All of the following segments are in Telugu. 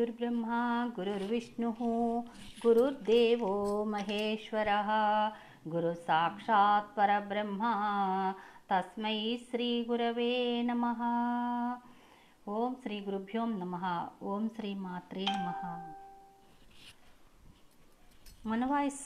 గురుర్బ్రహ్మ గురుర్విష్ణు గురుర్దేవో మహేశ్వర గురు సాక్షాత్ పరబ్రహ్మ తస్మై శ్రీ గురవే నమ ఓం శ్రీ గురుభ్యోం నమ ఓం శ్రీ మాత్రే నమ మన వాయిస్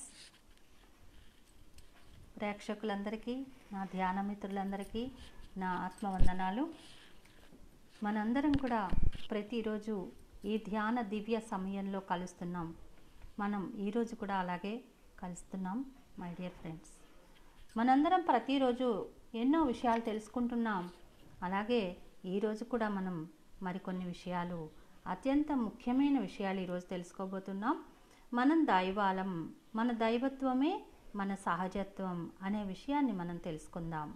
ప్రేక్షకులందరికీ నా ధ్యాన మిత్రులందరికీ నా ఆత్మవందనాలు మనందరం కూడా ప్రతిరోజు ఈ ధ్యాన దివ్య సమయంలో కలుస్తున్నాం మనం ఈరోజు కూడా అలాగే కలుస్తున్నాం మై డియర్ ఫ్రెండ్స్ మనందరం ప్రతిరోజు ఎన్నో విషయాలు తెలుసుకుంటున్నాం అలాగే ఈరోజు కూడా మనం మరికొన్ని విషయాలు అత్యంత ముఖ్యమైన విషయాలు ఈరోజు తెలుసుకోబోతున్నాం మనం దైవాలం మన దైవత్వమే మన సహజత్వం అనే విషయాన్ని మనం తెలుసుకుందాం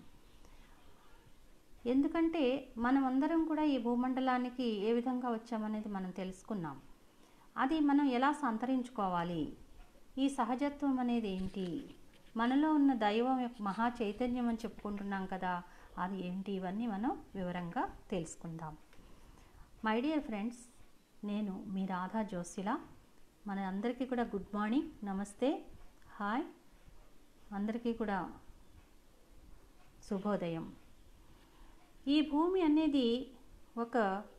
ఎందుకంటే మనమందరం కూడా ఈ భూమండలానికి ఏ విధంగా వచ్చామనేది మనం తెలుసుకున్నాం అది మనం ఎలా సంతరించుకోవాలి ఈ సహజత్వం అనేది ఏంటి మనలో ఉన్న దైవం యొక్క మహా చైతన్యం అని చెప్పుకుంటున్నాం కదా అది ఏంటి ఇవన్నీ మనం వివరంగా తెలుసుకుందాం మై డియర్ ఫ్రెండ్స్ నేను మీ రాధా జోసిలా మన అందరికీ కూడా గుడ్ మార్నింగ్ నమస్తే హాయ్ అందరికీ కూడా శుభోదయం ఈ భూమి అనేది ఒక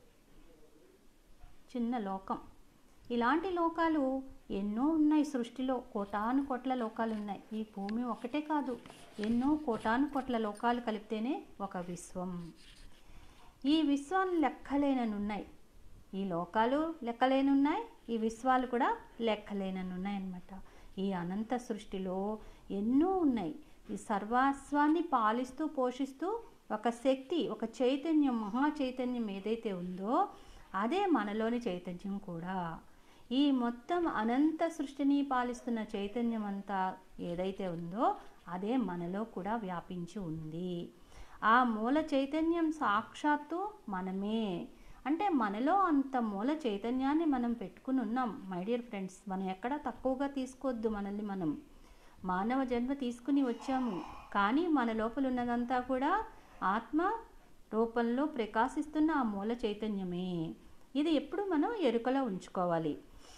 చిన్న లోకం ఇలాంటి లోకాలు ఎన్నో ఉన్నాయి సృష్టిలో కోటాను కోట్ల లోకాలు ఉన్నాయి ఈ భూమి ఒకటే కాదు ఎన్నో కోటాను కోట్ల లోకాలు కలిపితేనే ఒక విశ్వం ఈ విశ్వాలు లెక్కలేనని ఉన్నాయి ఈ లోకాలు లెక్కలేనున్నాయి ఈ విశ్వాలు కూడా లెక్కలేనని ఉన్నాయి అన్నమాట ఈ అనంత సృష్టిలో ఎన్నో ఉన్నాయి ఈ సర్వాస్వాన్ని పాలిస్తూ పోషిస్తూ ఒక శక్తి ఒక చైతన్యం మహా చైతన్యం ఏదైతే ఉందో అదే మనలోని చైతన్యం కూడా ఈ మొత్తం అనంత సృష్టిని పాలిస్తున్న చైతన్యం అంతా ఏదైతే ఉందో అదే మనలో కూడా వ్యాపించి ఉంది ఆ మూల చైతన్యం సాక్షాత్తు మనమే అంటే మనలో అంత మూల చైతన్యాన్ని మనం పెట్టుకుని ఉన్నాం మై డియర్ ఫ్రెండ్స్ మనం ఎక్కడ తక్కువగా తీసుకోవద్దు మనల్ని మనం మానవ జన్మ తీసుకుని వచ్చాము కానీ మన లోపల ఉన్నదంతా కూడా ఆత్మ రూపంలో ప్రకాశిస్తున్న ఆ మూల చైతన్యమే ఇది ఎప్పుడు మనం ఎరుకలో ఉంచుకోవాలి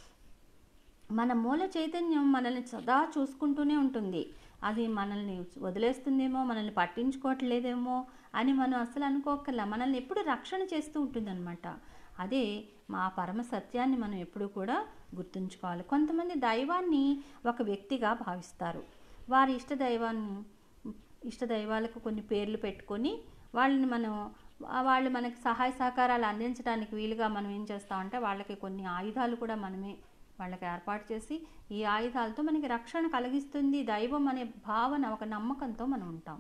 మన మూల చైతన్యం మనల్ని సదా చూసుకుంటూనే ఉంటుంది అది మనల్ని వదిలేస్తుందేమో మనల్ని పట్టించుకోవట్లేదేమో అని మనం అసలు అనుకోకర్లా మనల్ని ఎప్పుడు రక్షణ చేస్తూ ఉంటుందన్నమాట అదే మా పరమ సత్యాన్ని మనం ఎప్పుడు కూడా గుర్తుంచుకోవాలి కొంతమంది దైవాన్ని ఒక వ్యక్తిగా భావిస్తారు వారి ఇష్ట దైవాన్ని ఇష్ట దైవాలకు కొన్ని పేర్లు పెట్టుకొని వాళ్ళని మనం వాళ్ళు మనకి సహాయ సహకారాలు అందించడానికి వీలుగా మనం ఏం చేస్తామంటే వాళ్ళకి కొన్ని ఆయుధాలు కూడా మనమే వాళ్ళకి ఏర్పాటు చేసి ఈ ఆయుధాలతో మనకి రక్షణ కలిగిస్తుంది దైవం అనే భావన ఒక నమ్మకంతో మనం ఉంటాం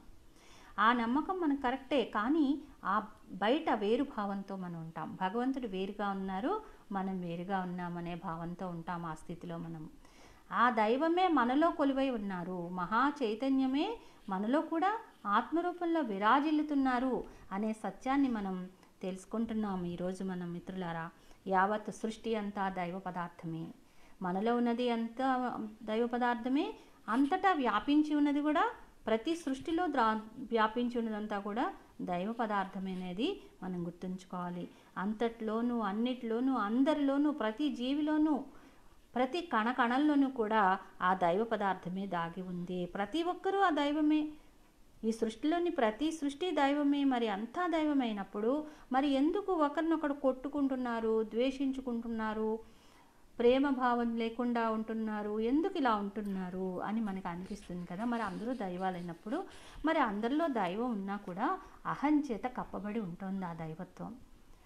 ఆ నమ్మకం మనకు కరెక్టే కానీ ఆ బయట వేరు భావంతో మనం ఉంటాం భగవంతుడు వేరుగా ఉన్నారు మనం వేరుగా ఉన్నామనే భావంతో ఉంటాం ఆ స్థితిలో మనం ఆ దైవమే మనలో కొలువై ఉన్నారు మహా చైతన్యమే మనలో కూడా ఆత్మరూపంలో విరాజిల్లుతున్నారు అనే సత్యాన్ని మనం తెలుసుకుంటున్నాం ఈరోజు మనం మిత్రులారా యావత్ సృష్టి అంతా దైవ పదార్థమే మనలో ఉన్నది అంతా దైవ పదార్థమే అంతటా వ్యాపించి ఉన్నది కూడా ప్రతి సృష్టిలో ద్రా వ్యాపించి ఉన్నదంతా కూడా దైవ పదార్థమే అనేది మనం గుర్తుంచుకోవాలి అంతట్లోనూ అన్నిట్లోనూ అందరిలోనూ ప్రతి జీవిలోనూ ప్రతి కణ కణంలోనూ కూడా ఆ దైవ పదార్థమే దాగి ఉంది ప్రతి ఒక్కరూ ఆ దైవమే ఈ సృష్టిలోని ప్రతి సృష్టి దైవమే మరి అంతా దైవమైనప్పుడు మరి ఎందుకు ఒకరినొకడు కొట్టుకుంటున్నారు ద్వేషించుకుంటున్నారు ప్రేమ భావం లేకుండా ఉంటున్నారు ఎందుకు ఇలా ఉంటున్నారు అని మనకు అనిపిస్తుంది కదా మరి అందరూ దైవాలైనప్పుడు మరి అందరిలో దైవం ఉన్నా కూడా అహంచేత కప్పబడి ఉంటుంది ఆ దైవత్వం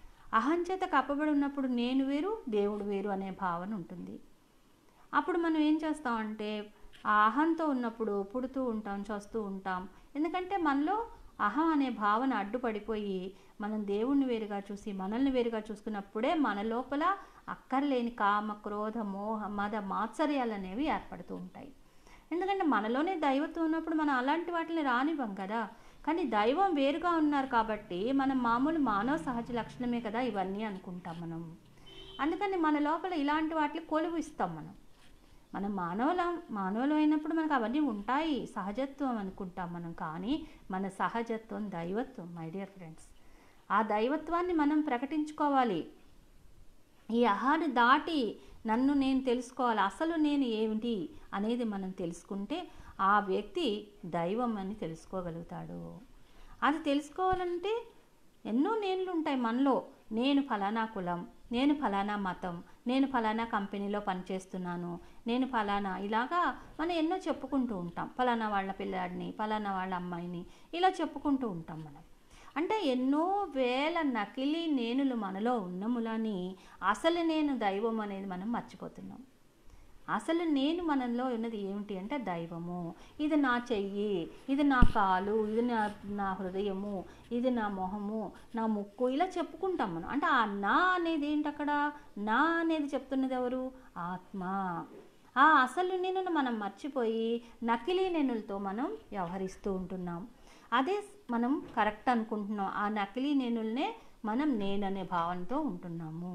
అహంచేత కప్పబడి ఉన్నప్పుడు నేను వేరు దేవుడు వేరు అనే భావన ఉంటుంది అప్పుడు మనం ఏం చేస్తామంటే ఆ అహంతో ఉన్నప్పుడు పుడుతూ ఉంటాం చస్తూ ఉంటాం ఎందుకంటే మనలో అహం అనే భావన అడ్డుపడిపోయి మనం దేవుణ్ణి వేరుగా చూసి మనల్ని వేరుగా చూసుకున్నప్పుడే మన లోపల అక్కర్లేని కామ క్రోధ మోహ మద మాత్సర్యాలు అనేవి ఏర్పడుతూ ఉంటాయి ఎందుకంటే మనలోనే దైవత్వం ఉన్నప్పుడు మనం అలాంటి వాటిని రానివ్వం కదా కానీ దైవం వేరుగా ఉన్నారు కాబట్టి మనం మామూలు మానవ సహజ లక్షణమే కదా ఇవన్నీ అనుకుంటాం మనం అందుకని మన లోపల ఇలాంటి వాటిని కొలువు ఇస్తాం మనం మనం మానవుల మానవులు అయినప్పుడు మనకు అవన్నీ ఉంటాయి సహజత్వం అనుకుంటాం మనం కానీ మన సహజత్వం దైవత్వం మై డియర్ ఫ్రెండ్స్ ఆ దైవత్వాన్ని మనం ప్రకటించుకోవాలి ఈ అహాన్ని దాటి నన్ను నేను తెలుసుకోవాలి అసలు నేను ఏమిటి అనేది మనం తెలుసుకుంటే ఆ వ్యక్తి దైవం అని తెలుసుకోగలుగుతాడు అది తెలుసుకోవాలంటే ఎన్నో నేనులు ఉంటాయి మనలో నేను ఫలానా కులం నేను ఫలానా మతం నేను ఫలానా కంపెనీలో పనిచేస్తున్నాను నేను ఫలానా ఇలాగా మనం ఎన్నో చెప్పుకుంటూ ఉంటాం ఫలానా వాళ్ళ పిల్లాడిని ఫలానా వాళ్ళ అమ్మాయిని ఇలా చెప్పుకుంటూ ఉంటాం మనం అంటే ఎన్నో వేల నకిలీ నేనులు మనలో ఉన్నములని అసలు నేను దైవం అనేది మనం మర్చిపోతున్నాం అసలు నేను మనలో ఉన్నది ఏమిటి అంటే దైవము ఇది నా చెయ్యి ఇది నా కాలు ఇది నా నా హృదయము ఇది నా మొహము నా ముక్కు ఇలా చెప్పుకుంటాం మనం అంటే ఆ నా అనేది ఏంటి అక్కడ నా అనేది చెప్తున్నది ఎవరు ఆత్మ ఆ అసలు నేను మనం మర్చిపోయి నకిలీ నేనులతో మనం వ్యవహరిస్తూ ఉంటున్నాం అదే మనం కరెక్ట్ అనుకుంటున్నాం ఆ నకిలీ నేనుల్నే మనం నేననే భావనతో ఉంటున్నాము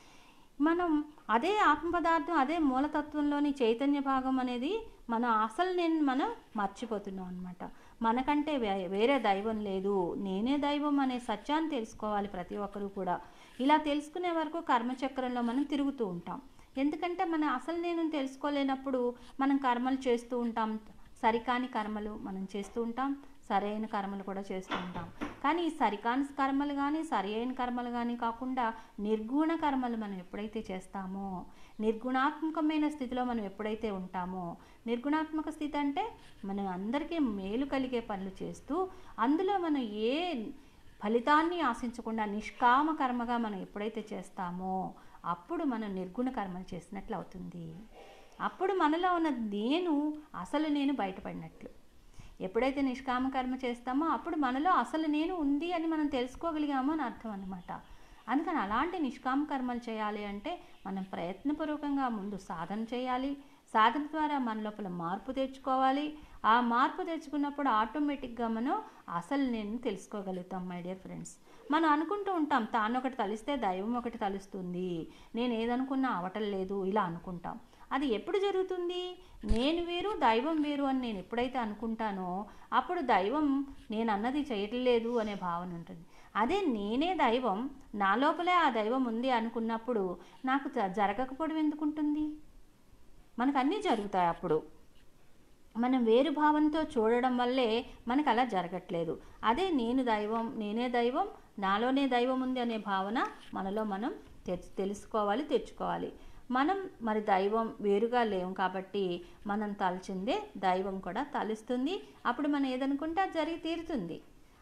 మనం అదే ఆత్మ పదార్థం అదే మూలతత్వంలోని చైతన్య భాగం అనేది మన అసలు నేను మనం మర్చిపోతున్నాం అనమాట మనకంటే వే- వేరే దైవం లేదు నేనే దైవం అనే సత్యాన్ని తెలుసుకోవాలి ప్రతి ఒక్కరూ కూడా ఇలా తెలుసుకునే వరకు కర్మచక్రంలో మనం తిరుగుతూ ఉంటాం ఎందుకంటే మన అసలు నేను తెలుసుకోలేనప్పుడు మనం కర్మలు చేస్తూ ఉంటాం సరికాని కర్మలు మనం చేస్తూ ఉంటాం సరైన కర్మలు కూడా చేస్తూ ఉంటాం కానీ ఈ సరికాని కర్మలు కానీ సరి అయిన కర్మలు కానీ కాకుండా నిర్గుణ కర్మలు మనం ఎప్పుడైతే చేస్తామో నిర్గుణాత్మకమైన స్థితిలో మనం ఎప్పుడైతే ఉంటామో నిర్గుణాత్మక స్థితి అంటే మనం అందరికీ మేలు కలిగే పనులు చేస్తూ అందులో మనం ఏ ఫలితాన్ని ఆశించకుండా నిష్కామ కర్మగా మనం ఎప్పుడైతే చేస్తామో అప్పుడు మనం నిర్గుణ కర్మలు చేసినట్లు అవుతుంది అప్పుడు మనలో ఉన్న నేను అసలు నేను బయటపడినట్లు ఎప్పుడైతే నిష్కామ కర్మ చేస్తామో అప్పుడు మనలో అసలు నేను ఉంది అని మనం తెలుసుకోగలిగామో అని అర్థం అనమాట అందుకని అలాంటి నిష్కామ కర్మలు చేయాలి అంటే మనం ప్రయత్నపూర్వకంగా ముందు సాధన చేయాలి సాధన ద్వారా మన లోపల మార్పు తెచ్చుకోవాలి ఆ మార్పు తెచ్చుకున్నప్పుడు ఆటోమేటిక్గా మనం అసలు నేను తెలుసుకోగలుగుతాం మై డియర్ ఫ్రెండ్స్ మనం అనుకుంటూ ఉంటాం తాను ఒకటి తలిస్తే దైవం ఒకటి తలుస్తుంది నేను ఏదనుకున్నా అవటం లేదు ఇలా అనుకుంటాం అది ఎప్పుడు జరుగుతుంది నేను వేరు దైవం వేరు అని నేను ఎప్పుడైతే అనుకుంటానో అప్పుడు దైవం నేను అన్నది చేయట్లేదు అనే భావన ఉంటుంది అదే నేనే దైవం నా లోపలే ఆ దైవం ఉంది అనుకున్నప్పుడు నాకు జ- జరగకపోవడం ఎందుకుంటుంది మనకు అన్నీ జరుగుతాయి అప్పుడు మనం వేరు భావంతో చూడడం వల్లే మనకు అలా జరగట్లేదు అదే నేను దైవం నేనే దైవం నాలోనే దైవం ఉంది అనే భావన మనలో మనం తెచ్చు తెలుసుకోవాలి తెచ్చుకోవాలి మనం మరి దైవం వేరుగా లేము కాబట్టి మనం తలచిందే దైవం కూడా తలుస్తుంది అప్పుడు మనం ఏదనుకుంటే అది జరిగి తీరుతుంది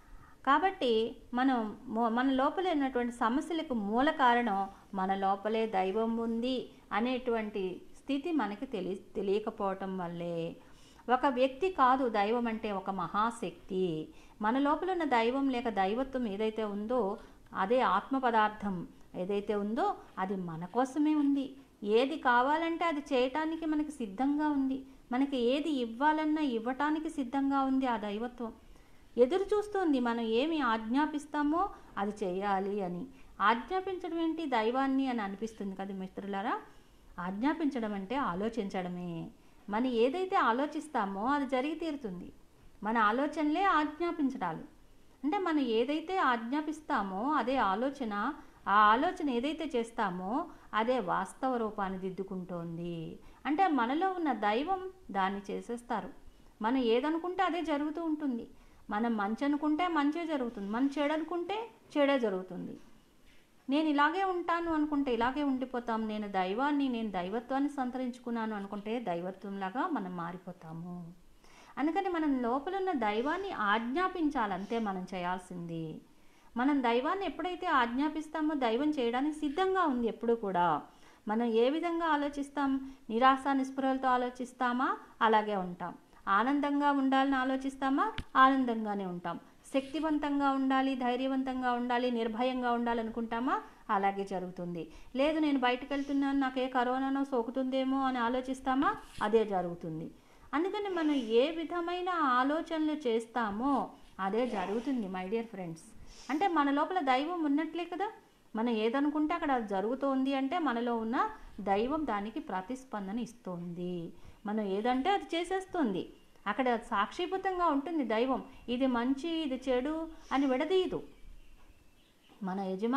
కాబట్టి మనం మో- మన లోపల ఉన్నటువంటి సమస్యలకు మూల కారణం మన లోపలే దైవం ఉంది అనేటువంటి స్థితి మనకి తెలి తెలియకపోవటం వల్లే ఒక వ్యక్తి కాదు దైవం అంటే ఒక మహాశక్తి మన లోపల ఉన్న దైవం లేక దైవత్వం ఏదైతే ఉందో అదే ఆత్మ పదార్థం ఏదైతే ఉందో అది మన కోసమే ఉంది ఏది కావాలంటే అది చేయటానికి మనకి సిద్ధంగా ఉంది మనకి ఏది ఇవ్వాలన్నా ఇవ్వటానికి సిద్ధంగా ఉంది ఆ దైవత్వం ఎదురు చూస్తుంది మనం ఏమి ఆజ్ఞాపిస్తామో అది చేయాలి అని ఆజ్ఞాపించడం ఏంటి దైవాన్ని అని అనిపిస్తుంది కదా మిత్రులారా ఆజ్ఞాపించడం అంటే ఆలోచించడమే మనం ఏదైతే ఆలోచిస్తామో అది జరిగి తీరుతుంది మన ఆలోచనలే ఆజ్ఞాపించడాలు అంటే మనం ఏదైతే ఆజ్ఞాపిస్తామో అదే ఆలోచన ఆ ఆలోచన ఏదైతే చేస్తామో అదే వాస్తవ రూపాన్ని దిద్దుకుంటోంది అంటే మనలో ఉన్న దైవం దాన్ని చేసేస్తారు మనం ఏదనుకుంటే అదే జరుగుతూ ఉంటుంది మనం మంచి అనుకుంటే మంచే జరుగుతుంది మనం చెడు అనుకుంటే చెడే జరుగుతుంది నేను ఇలాగే ఉంటాను అనుకుంటే ఇలాగే ఉండిపోతాం నేను దైవాన్ని నేను దైవత్వాన్ని సంతరించుకున్నాను అనుకుంటే దైవత్వంలాగా మనం మారిపోతాము అందుకని మనం లోపల ఉన్న దైవాన్ని ఆజ్ఞాపించాలంతే మనం చేయాల్సింది మనం దైవాన్ని ఎప్పుడైతే ఆజ్ఞాపిస్తామో దైవం చేయడానికి సిద్ధంగా ఉంది ఎప్పుడు కూడా మనం ఏ విధంగా ఆలోచిస్తాం నిరాశ నిస్పృహలతో ఆలోచిస్తామా అలాగే ఉంటాం ఆనందంగా ఉండాలని ఆలోచిస్తామా ఆనందంగానే ఉంటాం శక్తివంతంగా ఉండాలి ధైర్యవంతంగా ఉండాలి నిర్భయంగా ఉండాలనుకుంటామా అలాగే జరుగుతుంది లేదు నేను బయటకు వెళ్తున్నాను నాకు ఏ కరోనానో సోకుతుందేమో అని ఆలోచిస్తామా అదే జరుగుతుంది అందుకని మనం ఏ విధమైన ఆలోచనలు చేస్తామో అదే జరుగుతుంది మై డియర్ ఫ్రెండ్స్ అంటే మన లోపల దైవం ఉన్నట్లే కదా మనం ఏదనుకుంటే అక్కడ అది జరుగుతోంది అంటే మనలో ఉన్న దైవం దానికి ప్రతిస్పందన ఇస్తోంది మనం ఏదంటే అది చేసేస్తుంది అక్కడ సాక్షిభూతంగా ఉంటుంది దైవం ఇది మంచి ఇది చెడు అని విడదీయదు మన యజమాని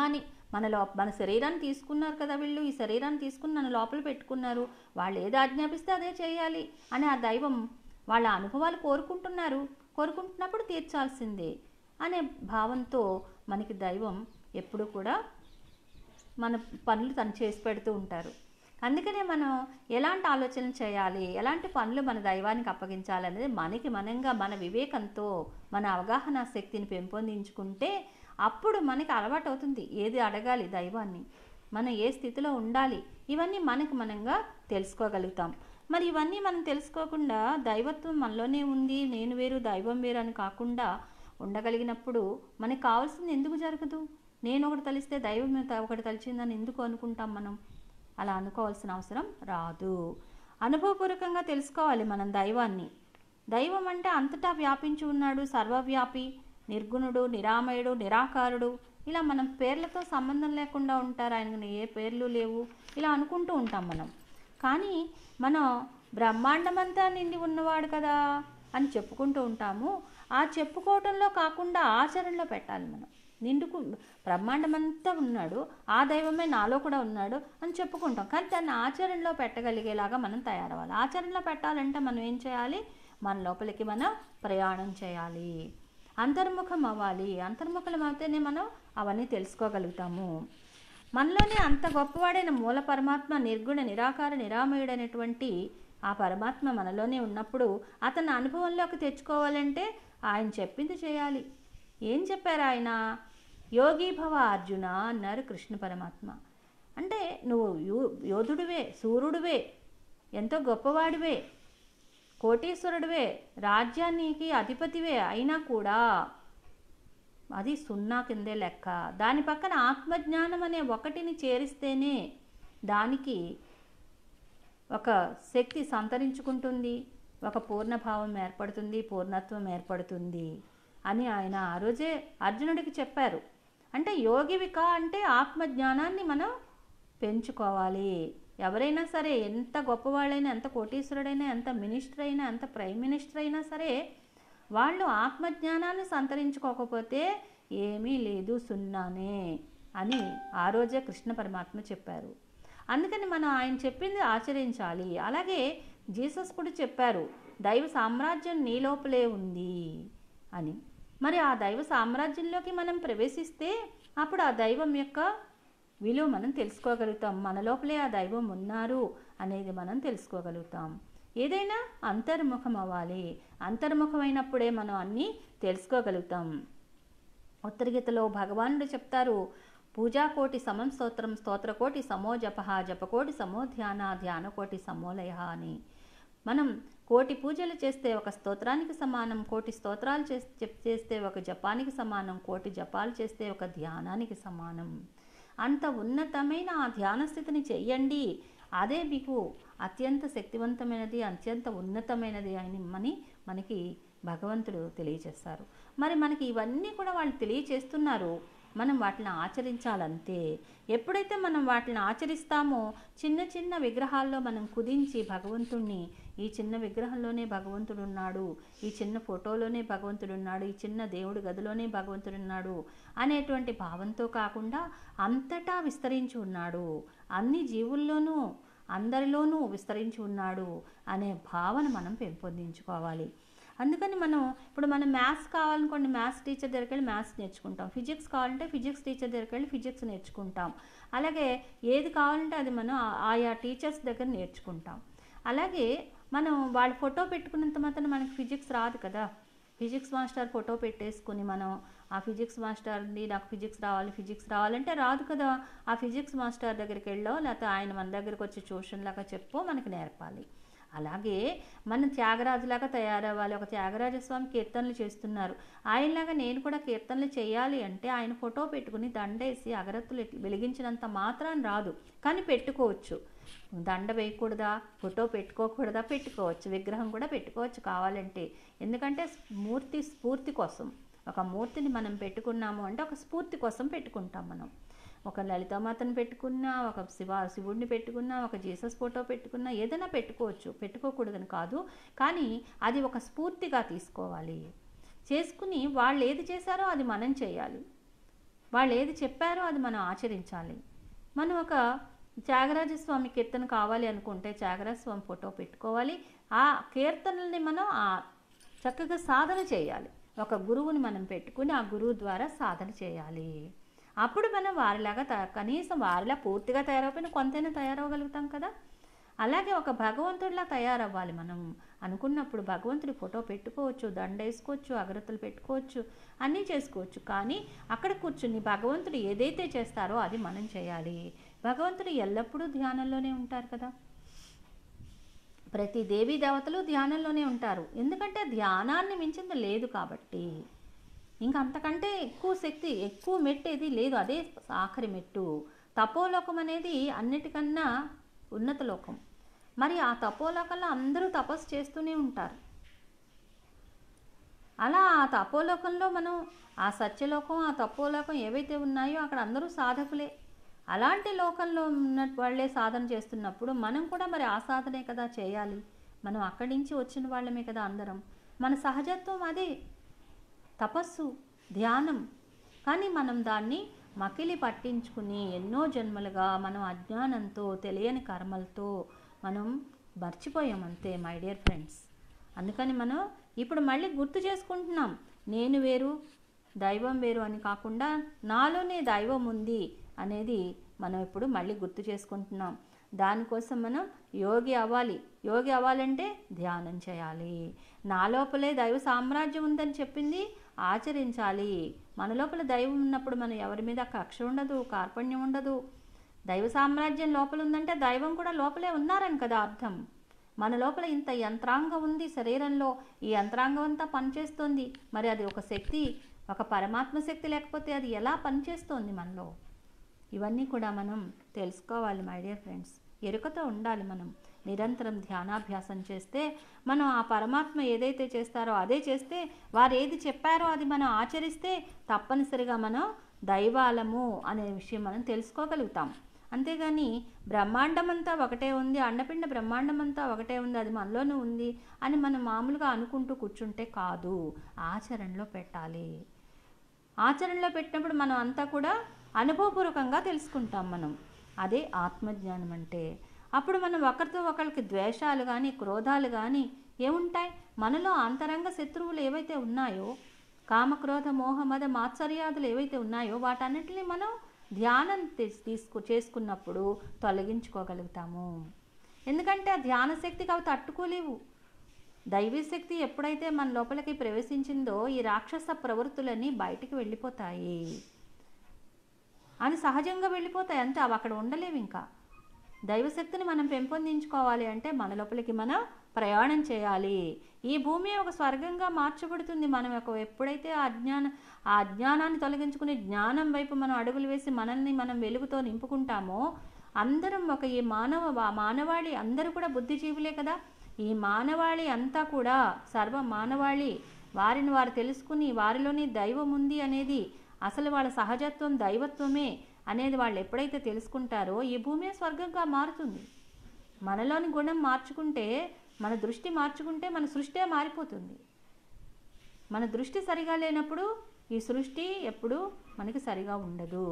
మన లో మన శరీరాన్ని తీసుకున్నారు కదా వీళ్ళు ఈ శరీరాన్ని తీసుకుని నన్ను లోపల పెట్టుకున్నారు వాళ్ళు ఏది ఆజ్ఞాపిస్తే అదే చేయాలి అని ఆ దైవం వాళ్ళ అనుభవాలు కోరుకుంటున్నారు కోరుకుంటున్నప్పుడు తీర్చాల్సిందే అనే భావంతో మనకి దైవం ఎప్పుడు కూడా మన పనులు తను చేసి పెడుతూ ఉంటారు అందుకనే మనం ఎలాంటి ఆలోచన చేయాలి ఎలాంటి పనులు మన దైవానికి అప్పగించాలనేది మనకి మనంగా మన వివేకంతో మన అవగాహన శక్తిని పెంపొందించుకుంటే అప్పుడు మనకి అలవాటు అవుతుంది ఏది అడగాలి దైవాన్ని మనం ఏ స్థితిలో ఉండాలి ఇవన్నీ మనకి మనంగా తెలుసుకోగలుగుతాం మరి ఇవన్నీ మనం తెలుసుకోకుండా దైవత్వం మనలోనే ఉంది నేను వేరు దైవం వేరు అని కాకుండా ఉండగలిగినప్పుడు మనకి కావాల్సింది ఎందుకు జరగదు నేను ఒకటి తలిస్తే దైవం ఒకటి తలిచిందని ఎందుకు అనుకుంటాం మనం అలా అనుకోవాల్సిన అవసరం రాదు అనుభవపూర్వకంగా తెలుసుకోవాలి మనం దైవాన్ని దైవం అంటే అంతటా వ్యాపించి ఉన్నాడు సర్వవ్యాపి నిర్గుణుడు నిరామయుడు నిరాకారుడు ఇలా మనం పేర్లతో సంబంధం లేకుండా ఉంటారు ఆయనకు ఏ పేర్లు లేవు ఇలా అనుకుంటూ ఉంటాం మనం కానీ మనం బ్రహ్మాండమంతా నిండి ఉన్నవాడు కదా అని చెప్పుకుంటూ ఉంటాము ఆ చెప్పుకోవటంలో కాకుండా ఆచరణలో పెట్టాలి మనం నిండుకు బ్రహ్మాండమంతా ఉన్నాడు ఆ దైవమే నాలో కూడా ఉన్నాడు అని చెప్పుకుంటాం కానీ దాన్ని ఆచరణలో పెట్టగలిగేలాగా మనం తయారవ్వాలి ఆచరణలో పెట్టాలంటే మనం ఏం చేయాలి మన లోపలికి మనం ప్రయాణం చేయాలి అంతర్ముఖం అవ్వాలి అంతర్ముఖం అవుతేనే మనం అవన్నీ తెలుసుకోగలుగుతాము మనలోనే అంత గొప్పవాడైన మూల పరమాత్మ నిర్గుణ నిరాకార నిరామయుడైనటువంటి ఆ పరమాత్మ మనలోనే ఉన్నప్పుడు అతని అనుభవంలోకి తెచ్చుకోవాలంటే ఆయన చెప్పింది చేయాలి ఏం చెప్పారు ఆయన యోగి భవ అర్జున అన్నారు కృష్ణ పరమాత్మ అంటే నువ్వు యో యోధుడివే సూర్యుడివే ఎంతో గొప్పవాడివే కోటీశ్వరుడివే రాజ్యానికి అధిపతివే అయినా కూడా అది సున్నా కిందే లెక్క దాని పక్కన ఆత్మజ్ఞానం అనే ఒకటిని చేరిస్తేనే దానికి ఒక శక్తి సంతరించుకుంటుంది ఒక పూర్ణభావం ఏర్పడుతుంది పూర్ణత్వం ఏర్పడుతుంది అని ఆయన ఆ రోజే అర్జునుడికి చెప్పారు అంటే యోగివిక అంటే ఆత్మజ్ఞానాన్ని మనం పెంచుకోవాలి ఎవరైనా సరే ఎంత గొప్పవాళ్ళైనా ఎంత కోటీశ్వరుడైనా ఎంత మినిస్టర్ అయినా ఎంత ప్రైమ్ మినిస్టర్ అయినా సరే వాళ్ళు ఆత్మజ్ఞానాన్ని సంతరించుకోకపోతే ఏమీ లేదు సున్నానే అని ఆ రోజే కృష్ణ పరమాత్మ చెప్పారు అందుకని మనం ఆయన చెప్పింది ఆచరించాలి అలాగే జీసస్ కూడా చెప్పారు దైవ సామ్రాజ్యం నీ లోపలే ఉంది అని మరి ఆ దైవ సామ్రాజ్యంలోకి మనం ప్రవేశిస్తే అప్పుడు ఆ దైవం యొక్క విలువ మనం తెలుసుకోగలుగుతాం మన లోపలే ఆ దైవం ఉన్నారు అనేది మనం తెలుసుకోగలుగుతాం ఏదైనా అంతర్ముఖం అవ్వాలి అంతర్ముఖమైనప్పుడే మనం అన్నీ తెలుసుకోగలుగుతాం ఉత్తరగీతలో భగవానుడు చెప్తారు పూజాకోటి సమం స్తోత్రం స్తోత్రకోటి సమో జప జపకోటి సమో ధ్యాన ధ్యానకోటి సమోలయ అని మనం కోటి పూజలు చేస్తే ఒక స్తోత్రానికి సమానం కోటి స్తోత్రాలు చేస్తే ఒక జపానికి సమానం కోటి జపాలు చేస్తే ఒక ధ్యానానికి సమానం అంత ఉన్నతమైన ఆ ధ్యాన స్థితిని చెయ్యండి అదే మీకు అత్యంత శక్తివంతమైనది అత్యంత ఉన్నతమైనది అని మని మనకి భగవంతుడు తెలియచేస్తారు మరి మనకి ఇవన్నీ కూడా వాళ్ళు తెలియచేస్తున్నారు మనం వాటిని ఆచరించాలంతే ఎప్పుడైతే మనం వాటిని ఆచరిస్తామో చిన్న చిన్న విగ్రహాల్లో మనం కుదించి భగవంతుణ్ణి ఈ చిన్న విగ్రహంలోనే భగవంతుడు ఉన్నాడు ఈ చిన్న ఫోటోలోనే భగవంతుడు ఉన్నాడు ఈ చిన్న దేవుడి గదిలోనే భగవంతుడు ఉన్నాడు అనేటువంటి భావంతో కాకుండా అంతటా విస్తరించి ఉన్నాడు అన్ని జీవుల్లోనూ అందరిలోనూ విస్తరించి ఉన్నాడు అనే భావన మనం పెంపొందించుకోవాలి అందుకని మనం ఇప్పుడు మనం మ్యాథ్స్ కావాలనుకోండి మ్యాథ్స్ టీచర్ దగ్గరికి వెళ్ళి మ్యాథ్స్ నేర్చుకుంటాం ఫిజిక్స్ కావాలంటే ఫిజిక్స్ టీచర్ దగ్గరికి వెళ్ళి ఫిజిక్స్ నేర్చుకుంటాం అలాగే ఏది కావాలంటే అది మనం ఆయా టీచర్స్ దగ్గర నేర్చుకుంటాం అలాగే మనం వాళ్ళ ఫోటో పెట్టుకున్నంత మాత్రం మనకి ఫిజిక్స్ రాదు కదా ఫిజిక్స్ మాస్టర్ ఫోటో పెట్టేసుకుని మనం ఆ ఫిజిక్స్ మాస్టర్ని నాకు ఫిజిక్స్ రావాలి ఫిజిక్స్ రావాలంటే రాదు కదా ఆ ఫిజిక్స్ మాస్టర్ దగ్గరికి వెళ్ళో లేకపోతే ఆయన మన దగ్గరికి వచ్చి ట్యూషన్ లాగా చెప్పో మనకి నేర్పాలి అలాగే మనం త్యాగరాజులాగా తయారవ్వాలి ఒక త్యాగరాజ స్వామి కీర్తనలు చేస్తున్నారు ఆయనలాగా నేను కూడా కీర్తనలు చేయాలి అంటే ఆయన ఫోటో పెట్టుకుని దండేసి అగరత్తులు వెలిగించినంత మాత్రం రాదు కానీ పెట్టుకోవచ్చు దండ వేయకూడదా ఫోటో పెట్టుకోకూడదా పెట్టుకోవచ్చు విగ్రహం కూడా పెట్టుకోవచ్చు కావాలంటే ఎందుకంటే మూర్తి స్ఫూర్తి కోసం ఒక మూర్తిని మనం పెట్టుకున్నాము అంటే ఒక స్ఫూర్తి కోసం పెట్టుకుంటాం మనం ఒక లలితామాతను పెట్టుకున్నా ఒక శివ శివుడిని పెట్టుకున్నా ఒక జీసస్ ఫోటో పెట్టుకున్నా ఏదైనా పెట్టుకోవచ్చు పెట్టుకోకూడదని కాదు కానీ అది ఒక స్ఫూర్తిగా తీసుకోవాలి చేసుకుని వాళ్ళు ఏది చేశారో అది మనం చేయాలి వాళ్ళు ఏది చెప్పారో అది మనం ఆచరించాలి మనం ఒక త్యాగరాజ స్వామి కీర్తన కావాలి అనుకుంటే త్యాగరాజ స్వామి ఫోటో పెట్టుకోవాలి ఆ కీర్తనల్ని మనం ఆ చక్కగా సాధన చేయాలి ఒక గురువుని మనం పెట్టుకుని ఆ గురువు ద్వారా సాధన చేయాలి అప్పుడు మనం వారిలాగా త కనీసం వారిలా పూర్తిగా తయారవకపోయినా కొంతైనా తయారవగలుగుతాం కదా అలాగే ఒక భగవంతుడిలా తయారవ్వాలి మనం అనుకున్నప్పుడు భగవంతుడి ఫోటో పెట్టుకోవచ్చు దండ వేసుకోవచ్చు అగరత్తులు పెట్టుకోవచ్చు అన్నీ చేసుకోవచ్చు కానీ అక్కడ కూర్చుని భగవంతుడు ఏదైతే చేస్తారో అది మనం చేయాలి భగవంతుడు ఎల్లప్పుడూ ధ్యానంలోనే ఉంటారు కదా ప్రతి దేవీ దేవతలు ధ్యానంలోనే ఉంటారు ఎందుకంటే ధ్యానాన్ని మించింది లేదు కాబట్టి ఇంకా అంతకంటే ఎక్కువ శక్తి ఎక్కువ మెట్టు ఏది లేదు అదే ఆఖరి మెట్టు తపోలోకం అనేది అన్నిటికన్నా ఉన్నత లోకం మరి ఆ తపోలోకంలో అందరూ తపస్సు చేస్తూనే ఉంటారు అలా ఆ తపోలోకంలో మనం ఆ సత్యలోకం ఆ తపోలోకం ఏవైతే ఉన్నాయో అక్కడ అందరూ సాధకులే అలాంటి లోకంలో ఉన్న వాళ్ళే సాధన చేస్తున్నప్పుడు మనం కూడా మరి ఆ సాధనే కదా చేయాలి మనం అక్కడి నుంచి వచ్చిన వాళ్ళమే కదా అందరం మన సహజత్వం అదే తపస్సు ధ్యానం కానీ మనం దాన్ని మకిలి పట్టించుకుని ఎన్నో జన్మలుగా మనం అజ్ఞానంతో తెలియని కర్మలతో మనం మర్చిపోయాం అంతే మై డియర్ ఫ్రెండ్స్ అందుకని మనం ఇప్పుడు మళ్ళీ గుర్తు చేసుకుంటున్నాం నేను వేరు దైవం వేరు అని కాకుండా నాలోనే దైవం ఉంది అనేది మనం ఇప్పుడు మళ్ళీ గుర్తు చేసుకుంటున్నాం దానికోసం మనం యోగి అవ్వాలి యోగి అవ్వాలంటే ధ్యానం చేయాలి నా లోపలే దైవ సామ్రాజ్యం ఉందని చెప్పింది ఆచరించాలి మన లోపల దైవం ఉన్నప్పుడు మనం ఎవరి మీద కక్ష ఉండదు కార్పణ్యం ఉండదు దైవ సామ్రాజ్యం లోపల ఉందంటే దైవం కూడా లోపలే ఉన్నారని కదా అర్థం మన లోపల ఇంత యంత్రాంగం ఉంది శరీరంలో ఈ యంత్రాంగం అంతా పనిచేస్తుంది మరి అది ఒక శక్తి ఒక పరమాత్మ శక్తి లేకపోతే అది ఎలా పనిచేస్తోంది మనలో ఇవన్నీ కూడా మనం తెలుసుకోవాలి మై డియర్ ఫ్రెండ్స్ ఎరుకతో ఉండాలి మనం నిరంతరం ధ్యానాభ్యాసం చేస్తే మనం ఆ పరమాత్మ ఏదైతే చేస్తారో అదే చేస్తే వారు ఏది చెప్పారో అది మనం ఆచరిస్తే తప్పనిసరిగా మనం దైవాలము అనే విషయం మనం తెలుసుకోగలుగుతాం అంతేగాని బ్రహ్మాండం అంతా ఒకటే ఉంది అండపిండ బ్రహ్మాండం అంతా ఒకటే ఉంది అది మనలోనూ ఉంది అని మనం మామూలుగా అనుకుంటూ కూర్చుంటే కాదు ఆచరణలో పెట్టాలి ఆచరణలో పెట్టినప్పుడు మనం అంతా కూడా అనుభవపూర్వకంగా తెలుసుకుంటాం మనం అదే ఆత్మజ్ఞానం అంటే అప్పుడు మనం ఒకరితో ఒకరికి ద్వేషాలు కానీ క్రోధాలు కానీ ఏముంటాయి మనలో అంతరంగ శత్రువులు ఏవైతే ఉన్నాయో కామక్రోధ మోహ మద మాత్సర్యాదులు ఏవైతే ఉన్నాయో వాటన్నిటిని మనం ధ్యానం తీస్- తీసుకు చేసుకున్నప్పుడు తొలగించుకోగలుగుతాము ఎందుకంటే ఆ ధ్యాన శక్తికి అవి తట్టుకోలేవు దైవీ శక్తి ఎప్పుడైతే మన లోపలికి ప్రవేశించిందో ఈ రాక్షస ప్రవృత్తులన్నీ బయటికి వెళ్ళిపోతాయి అది సహజంగా వెళ్ళిపోతాయి అంతే అవి అక్కడ ఉండలేవు ఇంకా దైవశక్తిని మనం పెంపొందించుకోవాలి అంటే మన లోపలికి మనం ప్రయాణం చేయాలి ఈ భూమి ఒక స్వర్గంగా మార్చబడుతుంది మనం ఒక ఎప్పుడైతే ఆ అజ్ఞాన ఆ అజ్ఞానాన్ని తొలగించుకుని జ్ఞానం వైపు మనం అడుగులు వేసి మనల్ని మనం వెలుగుతో నింపుకుంటామో అందరం ఒక ఈ మానవ వా- మానవాళి అందరూ కూడా బుద్ధిజీవులే కదా ఈ మానవాళి అంతా కూడా సర్వ మానవాళి వారిని వారు తెలుసుకుని వారిలోని దైవం ఉంది అనేది అసలు వాళ్ళ సహజత్వం దైవత్వమే అనేది వాళ్ళు ఎప్పుడైతే తెలుసుకుంటారో ఈ భూమి స్వర్గంగా మారుతుంది మనలోని గుణం మార్చుకుంటే మన దృష్టి మార్చుకుంటే మన సృష్టే మారిపోతుంది మన దృష్టి సరిగా లేనప్పుడు ఈ సృష్టి ఎప్పుడు మనకి సరిగా ఉండదు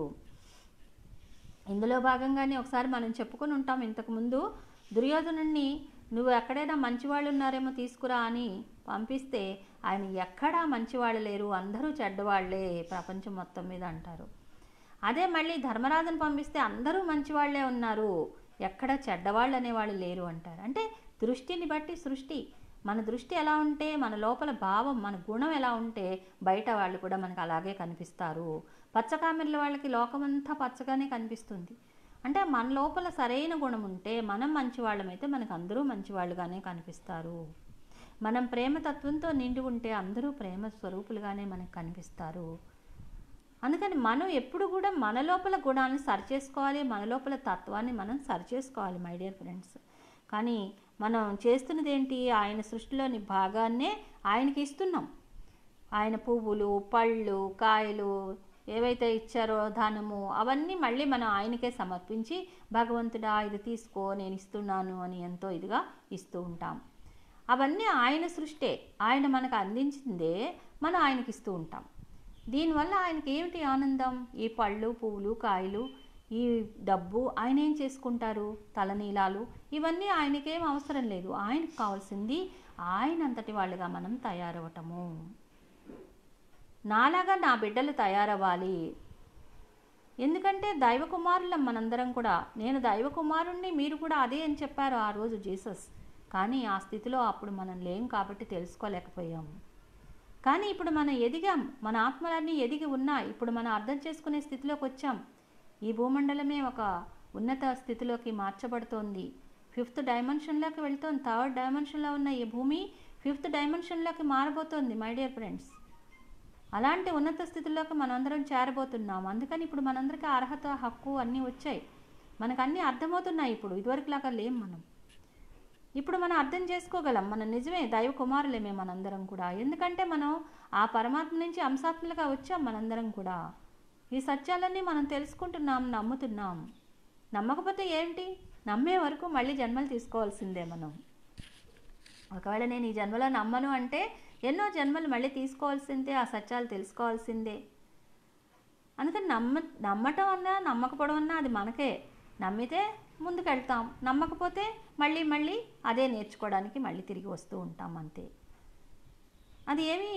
ఇందులో భాగంగానే ఒకసారి మనం చెప్పుకొని ఉంటాం ఇంతకుముందు దుర్యోధనుణ్ణి నువ్వు ఎక్కడైనా మంచివాళ్ళు ఉన్నారేమో తీసుకురా అని పంపిస్తే ఆయన ఎక్కడా మంచివాళ్ళు లేరు అందరూ చెడ్డవాళ్లే ప్రపంచం మొత్తం మీద అంటారు అదే మళ్ళీ ధర్మరాజును పంపిస్తే అందరూ మంచివాళ్లే ఉన్నారు ఎక్కడ చెడ్డవాళ్ళు అనేవాళ్ళు లేరు అంటారు అంటే దృష్టిని బట్టి సృష్టి మన దృష్టి ఎలా ఉంటే మన లోపల భావం మన గుణం ఎలా ఉంటే బయట వాళ్ళు కూడా మనకు అలాగే కనిపిస్తారు పచ్చకామెర్ల వాళ్ళకి లోకమంతా పచ్చగానే కనిపిస్తుంది అంటే మన లోపల సరైన గుణం ఉంటే మనం మంచివాళ్ళమైతే మనకు అందరూ మంచివాళ్ళుగానే కనిపిస్తారు మనం ప్రేమ తత్వంతో నిండి ఉంటే అందరూ ప్రేమ స్వరూపులుగానే మనకు కనిపిస్తారు అందుకని మనం ఎప్పుడు కూడా మన లోపల గుణాలను సరిచేసుకోవాలి మన లోపల తత్వాన్ని మనం సరిచేసుకోవాలి మై డియర్ ఫ్రెండ్స్ కానీ మనం చేస్తున్నది ఏంటి ఆయన సృష్టిలోని భాగాన్నే ఆయనకి ఇస్తున్నాం ఆయన పువ్వులు పళ్ళు కాయలు ఏవైతే ఇచ్చారో ధనము అవన్నీ మళ్ళీ మనం ఆయనకే సమర్పించి భగవంతుడా ఇది తీసుకో నేను ఇస్తున్నాను అని ఎంతో ఇదిగా ఇస్తూ ఉంటాం అవన్నీ ఆయన సృష్టే ఆయన మనకు అందించిందే మనం ఆయనకి ఇస్తూ ఉంటాం దీనివల్ల ఆయనకి ఏమిటి ఆనందం ఈ పళ్ళు పువ్వులు కాయలు ఈ డబ్బు ఆయన ఏం చేసుకుంటారు తలనీలాలు ఇవన్నీ ఆయనకేం అవసరం లేదు ఆయనకు కావాల్సింది ఆయన అంతటి వాళ్ళుగా మనం తయారవటము నాలాగా నా బిడ్డలు తయారవ్వాలి ఎందుకంటే దైవ కుమారులం మనందరం కూడా నేను దైవ కుమారుణ్ణి మీరు కూడా అదే అని చెప్పారు ఆ రోజు జీసస్ కానీ ఆ స్థితిలో అప్పుడు మనం లేం కాబట్టి తెలుసుకోలేకపోయాం కానీ ఇప్పుడు మనం ఎదిగాం మన ఆత్మలన్నీ ఎదిగి ఉన్నాయి ఇప్పుడు మనం అర్థం చేసుకునే స్థితిలోకి వచ్చాం ఈ భూమండలమే ఒక ఉన్నత స్థితిలోకి మార్చబడుతోంది ఫిఫ్త్ డైమెన్షన్లోకి వెళ్తోంది థర్డ్ డైమెన్షన్లో ఉన్న ఈ భూమి ఫిఫ్త్ డైమెన్షన్లోకి మారబోతోంది మై డియర్ ఫ్రెండ్స్ అలాంటి ఉన్నత స్థితిలోకి మనందరం చేరబోతున్నాం అందుకని ఇప్పుడు మనందరికీ అర్హత హక్కు అన్నీ వచ్చాయి మనకు అన్నీ అర్థమవుతున్నాయి ఇప్పుడు ఇదివరకులాగా లేం మనం ఇప్పుడు మనం అర్థం చేసుకోగలం మనం నిజమే దైవ కుమారులేమే మనందరం కూడా ఎందుకంటే మనం ఆ పరమాత్మ నుంచి అంశాత్మలుగా వచ్చాం మనందరం కూడా ఈ సత్యాలన్నీ మనం తెలుసుకుంటున్నాం నమ్ముతున్నాం నమ్మకపోతే ఏంటి నమ్మే వరకు మళ్ళీ జన్మలు తీసుకోవాల్సిందే మనం ఒకవేళ నేను ఈ జన్మలో నమ్మను అంటే ఎన్నో జన్మలు మళ్ళీ తీసుకోవాల్సిందే ఆ సత్యాలు తెలుసుకోవాల్సిందే అందుకని నమ్మ నమ్మటం అన్నా నమ్మకపోవడం అన్నా అది మనకే నమ్మితే ముందుకెళ్తాం నమ్మకపోతే మళ్ళీ మళ్ళీ అదే నేర్చుకోవడానికి మళ్ళీ తిరిగి వస్తూ ఉంటాం అంతే అది ఏమీ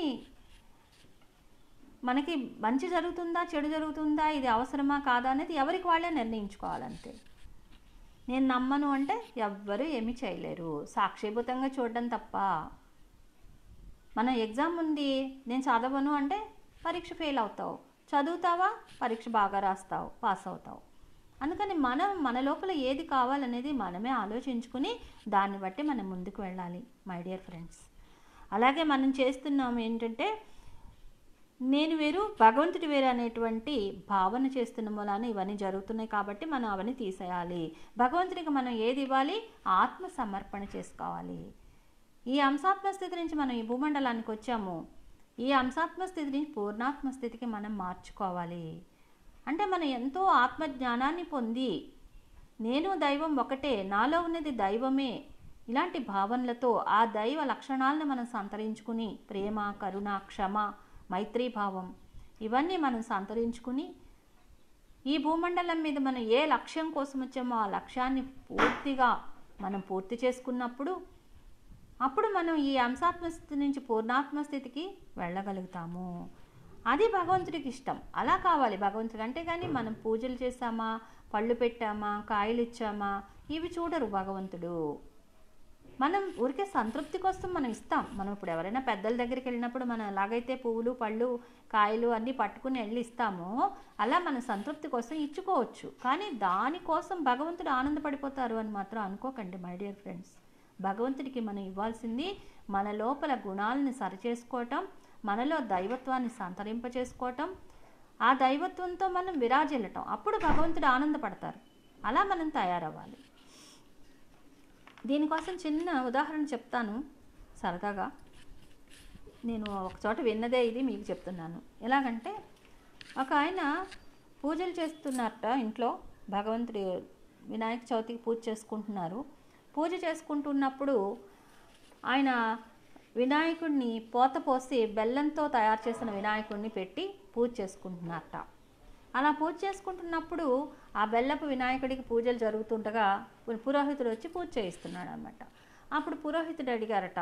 మనకి మంచి జరుగుతుందా చెడు జరుగుతుందా ఇది అవసరమా కాదా అనేది ఎవరికి వాళ్ళే నిర్ణయించుకోవాలంతే నేను నమ్మను అంటే ఎవ్వరూ ఏమీ చేయలేరు సాక్షిభూతంగా చూడడం తప్ప మన ఎగ్జామ్ ఉంది నేను చదవను అంటే పరీక్ష ఫెయిల్ అవుతావు చదువుతావా పరీక్ష బాగా రాస్తావు పాస్ అవుతావు అందుకని మనం మన లోపల ఏది కావాలనేది మనమే ఆలోచించుకుని దాన్ని బట్టి మనం ముందుకు వెళ్ళాలి మై డియర్ ఫ్రెండ్స్ అలాగే మనం చేస్తున్నాం ఏంటంటే నేను వేరు భగవంతుడి వేరు అనేటువంటి భావన చేస్తున్న మూలాన ఇవన్నీ జరుగుతున్నాయి కాబట్టి మనం అవన్నీ తీసేయాలి భగవంతుడికి మనం ఏది ఇవ్వాలి ఆత్మ సమర్పణ చేసుకోవాలి ఈ అంశాత్మ స్థితి నుంచి మనం ఈ భూమండలానికి వచ్చాము ఈ అంశాత్మ స్థితి నుంచి పూర్ణాత్మ స్థితికి మనం మార్చుకోవాలి అంటే మనం ఎంతో ఆత్మజ్ఞానాన్ని పొంది నేను దైవం ఒకటే నాలో ఉన్నది దైవమే ఇలాంటి భావనలతో ఆ దైవ లక్షణాలను మనం సంతరించుకుని ప్రేమ కరుణ క్షమ మైత్రీ భావం ఇవన్నీ మనం సంతరించుకుని ఈ భూమండలం మీద మనం ఏ లక్ష్యం కోసం వచ్చామో ఆ లక్ష్యాన్ని పూర్తిగా మనం పూర్తి చేసుకున్నప్పుడు అప్పుడు మనం ఈ అంశాత్మ స్థితి నుంచి పూర్ణాత్మ స్థితికి వెళ్ళగలుగుతాము అది భగవంతుడికి ఇష్టం అలా కావాలి భగవంతుడికి అంటే కానీ మనం పూజలు చేసామా పళ్ళు పెట్టామా కాయలు ఇచ్చామా ఇవి చూడరు భగవంతుడు మనం ఊరికే సంతృప్తి కోసం మనం ఇస్తాం మనం ఇప్పుడు ఎవరైనా పెద్దల దగ్గరికి వెళ్ళినప్పుడు మనం ఎలాగైతే పువ్వులు పళ్ళు కాయలు అన్నీ పట్టుకుని వెళ్ళి ఇస్తామో అలా మన సంతృప్తి కోసం ఇచ్చుకోవచ్చు కానీ దానికోసం భగవంతుడు ఆనందపడిపోతారు అని మాత్రం అనుకోకండి మై డియర్ ఫ్రెండ్స్ భగవంతుడికి మనం ఇవ్వాల్సింది మన లోపల గుణాలను సరిచేసుకోవటం మనలో దైవత్వాన్ని సంతరింపచేసుకోవటం ఆ దైవత్వంతో మనం విరాజిల్లటం అప్పుడు భగవంతుడు ఆనందపడతారు అలా మనం తయారవ్వాలి దీనికోసం చిన్న ఉదాహరణ చెప్తాను సరదాగా నేను ఒక చోట విన్నదే ఇది మీకు చెప్తున్నాను ఎలాగంటే ఒక ఆయన పూజలు చేస్తున్నారట ఇంట్లో భగవంతుడి వినాయక చవితికి పూజ చేసుకుంటున్నారు పూజ చేసుకుంటున్నప్పుడు ఆయన వినాయకుడిని పోత పోసి బెల్లంతో తయారు చేసిన వినాయకుడిని పెట్టి పూజ చేసుకుంటున్నారట అలా పూజ చేసుకుంటున్నప్పుడు ఆ బెల్లపు వినాయకుడికి పూజలు జరుగుతుండగా పురోహితుడు వచ్చి పూజ చేయిస్తున్నాడు అనమాట అప్పుడు పురోహితుడు అడిగారట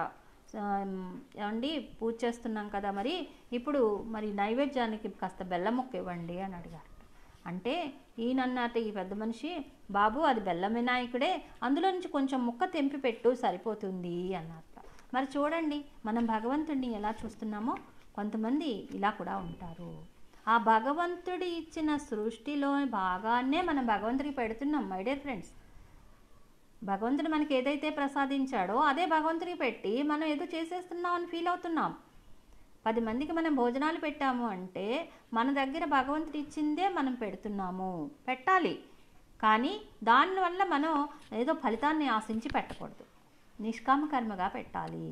ఏమండి పూజ చేస్తున్నాం కదా మరి ఇప్పుడు మరి నైవేద్యానికి కాస్త బెల్లం ముక్క ఇవ్వండి అని అడిగారట అంటే ఈయనన్నట ఈ పెద్ద మనిషి బాబు అది బెల్లం వినాయకుడే అందులో నుంచి కొంచెం ముక్క తెంపి పెట్టు సరిపోతుంది అన్నట మరి చూడండి మనం భగవంతుడిని ఎలా చూస్తున్నామో కొంతమంది ఇలా కూడా ఉంటారు ఆ భగవంతుడి ఇచ్చిన సృష్టిలో భాగాన్నే మనం భగవంతుడికి పెడుతున్నాం మై డియర్ ఫ్రెండ్స్ భగవంతుడు మనకి ఏదైతే ప్రసాదించాడో అదే భగవంతుడికి పెట్టి మనం ఏదో చేసేస్తున్నాం అని ఫీల్ అవుతున్నాం పది మందికి మనం భోజనాలు పెట్టాము అంటే మన దగ్గర భగవంతుడు ఇచ్చిందే మనం పెడుతున్నాము పెట్టాలి కానీ దానివల్ల మనం ఏదో ఫలితాన్ని ఆశించి పెట్టకూడదు నిష్కామ కర్మగా పెట్టాలి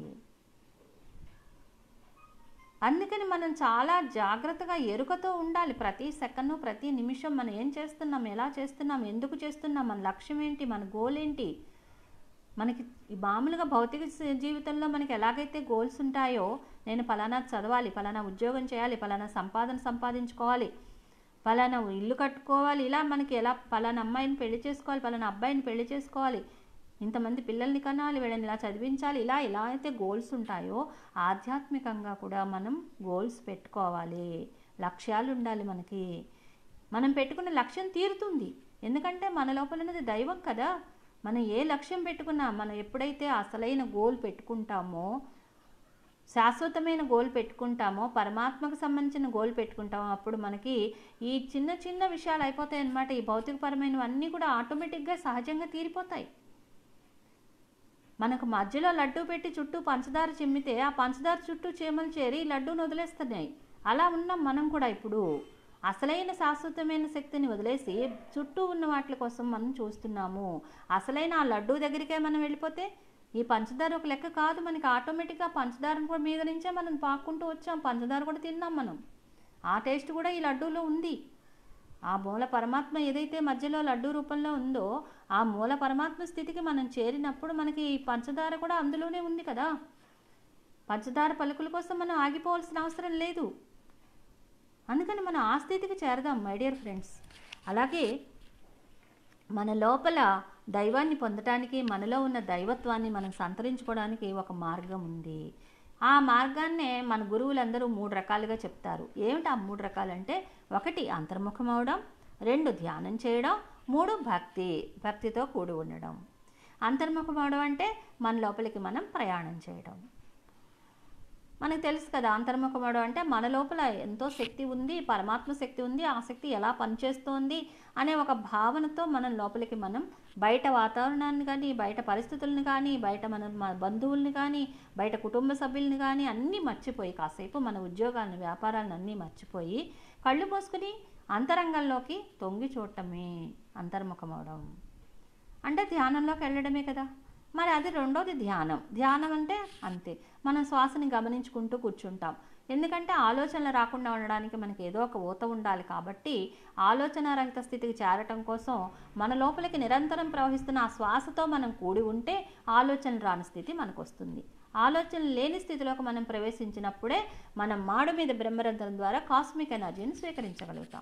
అందుకని మనం చాలా జాగ్రత్తగా ఎరుకతో ఉండాలి ప్రతి సెకండ్ ప్రతి నిమిషం మనం ఏం చేస్తున్నాం ఎలా చేస్తున్నాం ఎందుకు చేస్తున్నాం మన లక్ష్యం ఏంటి మన గోల్ ఏంటి మనకి ఈ మామూలుగా భౌతిక స- జీవితంలో మనకి ఎలాగైతే గోల్స్ ఉంటాయో నేను ఫలానా చదవాలి ఫలానా ఉద్యోగం చేయాలి ఫలానా సంపాదన సంపాదించుకోవాలి ఫలానా ఇల్లు కట్టుకోవాలి ఇలా మనకి ఎలా ఫలానా అమ్మాయిని పెళ్లి చేసుకోవాలి ఫలానా అబ్బాయిని పెళ్లి చేసుకోవాలి ఇంతమంది పిల్లల్ని కనాలి వీళ్ళని ఇలా చదివించాలి ఇలా ఎలా అయితే గోల్స్ ఉంటాయో ఆధ్యాత్మికంగా కూడా మనం గోల్స్ పెట్టుకోవాలి లక్ష్యాలు ఉండాలి మనకి మనం పెట్టుకున్న లక్ష్యం తీరుతుంది ఎందుకంటే మన లోపల ఉన్నది దైవం కదా మనం ఏ లక్ష్యం పెట్టుకున్నా మనం ఎప్పుడైతే అసలైన గోల్ పెట్టుకుంటామో శాశ్వతమైన గోల్ పెట్టుకుంటామో పరమాత్మకు సంబంధించిన గోల్ పెట్టుకుంటామో అప్పుడు మనకి ఈ చిన్న చిన్న విషయాలు అయిపోతాయి అన్నమాట ఈ భౌతికపరమైనవన్నీ కూడా ఆటోమేటిక్గా సహజంగా తీరిపోతాయి మనకు మధ్యలో లడ్డు పెట్టి చుట్టూ పంచదార చిమ్మితే ఆ పంచదార చుట్టూ చీమలు చేరి లడ్డూని వదిలేస్తున్నాయి అలా ఉన్నాం మనం కూడా ఇప్పుడు అసలైన శాశ్వతమైన శక్తిని వదిలేసి చుట్టూ ఉన్న వాటి కోసం మనం చూస్తున్నాము అసలైన ఆ లడ్డూ దగ్గరికే మనం వెళ్ళిపోతే ఈ పంచదార ఒక లెక్క కాదు మనకి ఆటోమేటిక్గా పంచదార కూడా మీద నుంచే మనం పాక్కుంటూ వచ్చాం పంచదార కూడా తిన్నాం మనం ఆ టేస్ట్ కూడా ఈ లడ్డూలో ఉంది ఆ మూల పరమాత్మ ఏదైతే మధ్యలో లడ్డూ రూపంలో ఉందో ఆ మూల పరమాత్మ స్థితికి మనం చేరినప్పుడు మనకి ఈ పంచదార కూడా అందులోనే ఉంది కదా పంచదార పలుకుల కోసం మనం ఆగిపోవాల్సిన అవసరం లేదు అందుకని మనం ఆ స్థితికి చేరదాం మై డియర్ ఫ్రెండ్స్ అలాగే మన లోపల దైవాన్ని పొందటానికి మనలో ఉన్న దైవత్వాన్ని మనం సంతరించుకోవడానికి ఒక మార్గం ఉంది ఆ మార్గాన్నే మన గురువులందరూ మూడు రకాలుగా చెప్తారు ఏమిటి ఆ మూడు రకాలంటే ఒకటి అంతర్ముఖం అవడం రెండు ధ్యానం చేయడం మూడు భక్తి భక్తితో కూడి ఉండడం అంతర్ముఖం అవడం అంటే మన లోపలికి మనం ప్రయాణం చేయడం మనకు తెలుసు కదా అంతర్ముఖమడం అంటే మన లోపల ఎంతో శక్తి ఉంది పరమాత్మ శక్తి ఉంది ఆ శక్తి ఎలా పనిచేస్తోంది అనే ఒక భావనతో మనం లోపలికి మనం బయట వాతావరణాన్ని కానీ బయట పరిస్థితులను కానీ బయట మన మన బంధువుల్ని కానీ బయట కుటుంబ సభ్యుల్ని కానీ అన్నీ మర్చిపోయి కాసేపు మన ఉద్యోగాలను వ్యాపారాలను అన్నీ మర్చిపోయి కళ్ళు మూసుకుని అంతరంగంలోకి తొంగి చూడటమే అంతర్ముఖమవడం అంటే ధ్యానంలోకి వెళ్ళడమే కదా మరి అది రెండోది ధ్యానం ధ్యానం అంటే అంతే మనం శ్వాసని గమనించుకుంటూ కూర్చుంటాం ఎందుకంటే ఆలోచనలు రాకుండా ఉండడానికి మనకి ఏదో ఒక ఊత ఉండాలి కాబట్టి ఆలోచన రహిత స్థితికి చేరటం కోసం మన లోపలికి నిరంతరం ప్రవహిస్తున్న ఆ శ్వాసతో మనం కూడి ఉంటే ఆలోచనలు రాని స్థితి మనకు వస్తుంది ఆలోచనలు లేని స్థితిలోకి మనం ప్రవేశించినప్పుడే మనం మాడు మీద బ్రహ్మరంధ్రం ద్వారా కాస్మిక్ ఎనర్జీని స్వీకరించగలుగుతాం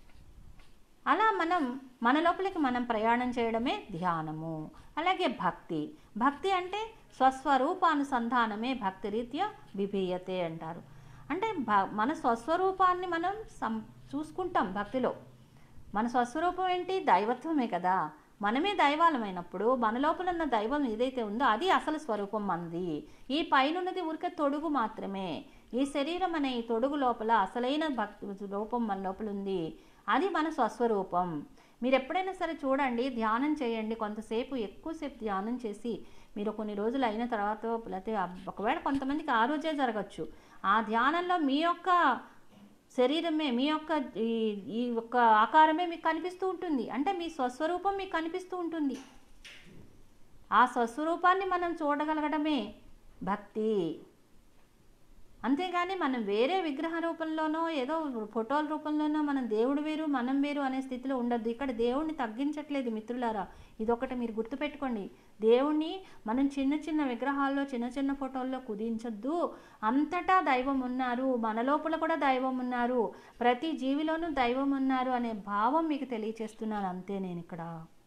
అలా మనం మన లోపలికి మనం ప్రయాణం చేయడమే ధ్యానము అలాగే భక్తి భక్తి అంటే స్వస్వరూపానుసంధానమే భక్తి రీత్యా విభీయతే అంటారు అంటే భ మన స్వస్వరూపాన్ని మనం సం చూసుకుంటాం భక్తిలో మన స్వస్వరూపం ఏంటి దైవత్వమే కదా మనమే దైవాలమైనప్పుడు మన లోపల ఉన్న దైవం ఏదైతే ఉందో అది అసలు స్వరూపం మనది ఈ పైనున్నది ఊరికే తొడుగు మాత్రమే ఈ శరీరం అనే ఈ తొడుగు లోపల అసలైన భక్తి రూపం మన లోపల ఉంది అది మన స్వస్వరూపం మీరు ఎప్పుడైనా సరే చూడండి ధ్యానం చేయండి కొంతసేపు ఎక్కువసేపు ధ్యానం చేసి మీరు కొన్ని రోజులు అయిన తర్వాత లేకపోతే ఒకవేళ కొంతమందికి ఆ రోజే జరగచ్చు ఆ ధ్యానంలో మీ యొక్క శరీరమే మీ యొక్క ఈ ఈ యొక్క ఆకారమే మీకు కనిపిస్తూ ఉంటుంది అంటే మీ స్వస్వరూపం మీకు కనిపిస్తూ ఉంటుంది ఆ స్వస్వరూపాన్ని మనం చూడగలగడమే భక్తి అంతేగాని మనం వేరే విగ్రహ రూపంలోనో ఏదో ఫోటోల రూపంలోనో మనం దేవుడు వేరు మనం వేరు అనే స్థితిలో ఉండద్దు ఇక్కడ దేవుణ్ణి తగ్గించట్లేదు మిత్రులారా ఇదొకటి మీరు గుర్తుపెట్టుకోండి దేవుణ్ణి మనం చిన్న చిన్న విగ్రహాల్లో చిన్న చిన్న ఫోటోల్లో కుదించొద్దు అంతటా దైవం ఉన్నారు మన లోపల కూడా దైవం ఉన్నారు ప్రతి జీవిలోనూ దైవం ఉన్నారు అనే భావం మీకు తెలియచేస్తున్నాను అంతే నేను ఇక్కడ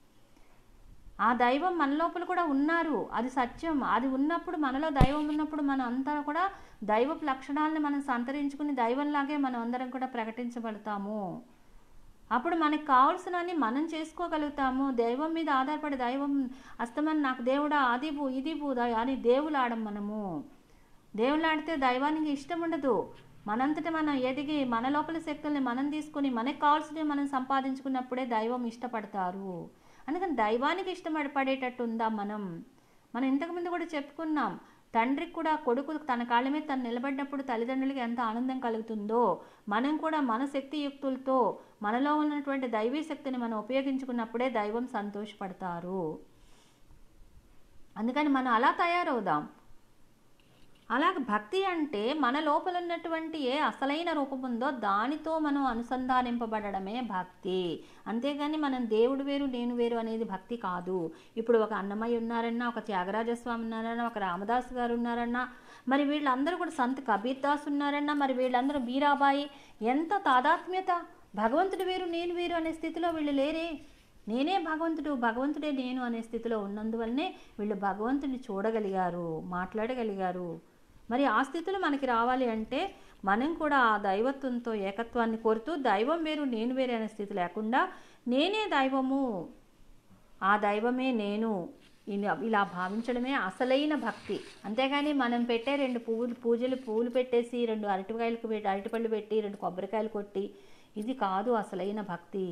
ఆ దైవం మన లోపల కూడా ఉన్నారు అది సత్యం అది ఉన్నప్పుడు మనలో దైవం ఉన్నప్పుడు మనం అంతా కూడా దైవపు లక్షణాలను మనం సంతరించుకుని దైవంలాగే మనం అందరం కూడా ప్రకటించబడతాము అప్పుడు మనకు కావాల్సినవన్నీ మనం చేసుకోగలుగుతాము దైవం మీద ఆధారపడి దైవం అస్తమని నాకు దేవుడా అది పూ ఇది పూ దై- అని దేవులాడం మనము దేవులాడితే దైవానికి ఇష్టం ఉండదు మనంతట మనం ఎదిగి మన లోపల శక్తుల్ని మనం తీసుకుని మనకు కావాల్సినవి మనం సంపాదించుకున్నప్పుడే దైవం ఇష్టపడతారు అందుకని దైవానికి ఇష్టపడేటట్టు ఉందా మనం మనం ఇంతకుముందు కూడా చెప్పుకున్నాం తండ్రికి కూడా కొడుకు తన కాళ్ళ మీద తను నిలబడినప్పుడు తల్లిదండ్రులకి ఎంత ఆనందం కలుగుతుందో మనం కూడా మన శక్తియుక్తులతో మనలో ఉన్నటువంటి దైవీ శక్తిని మనం ఉపయోగించుకున్నప్పుడే దైవం సంతోషపడతారు అందుకని మనం అలా తయారవుదాం అలాగ భక్తి అంటే మన లోపల ఉన్నటువంటి ఏ అసలైన రూపం ఉందో దానితో మనం అనుసంధానింపబడమే భక్తి అంతేగాని మనం దేవుడు వేరు నేను వేరు అనేది భక్తి కాదు ఇప్పుడు ఒక అన్నమయ్య ఉన్నారన్నా ఒక త్యాగరాజస్వామి ఉన్నారన్నా ఒక రామదాస్ గారు ఉన్నారన్నా మరి వీళ్ళందరూ కూడా సంత్ కబీర్ దాస్ ఉన్నారన్నా మరి వీళ్ళందరూ బీరాబాయి ఎంత తాదాత్మ్యత భగవంతుడు వేరు నేను వేరు అనే స్థితిలో వీళ్ళు లేరే నేనే భగవంతుడు భగవంతుడే నేను అనే స్థితిలో ఉన్నందువల్లనే వీళ్ళు భగవంతుని చూడగలిగారు మాట్లాడగలిగారు మరి ఆ స్థితిలో మనకి రావాలి అంటే మనం కూడా ఆ దైవత్వంతో ఏకత్వాన్ని కోరుతూ దైవం వేరు నేను వేరే అనే స్థితి లేకుండా నేనే దైవము ఆ దైవమే నేను ఇలా ఇలా భావించడమే అసలైన భక్తి అంతేగాని మనం పెట్టే రెండు పువ్వులు పూజలు పువ్వులు పెట్టేసి రెండు అరటికాయలకు పెట్టి అరటిపళ్ళు పెట్టి రెండు కొబ్బరికాయలు కొట్టి ఇది కాదు అసలైన భక్తి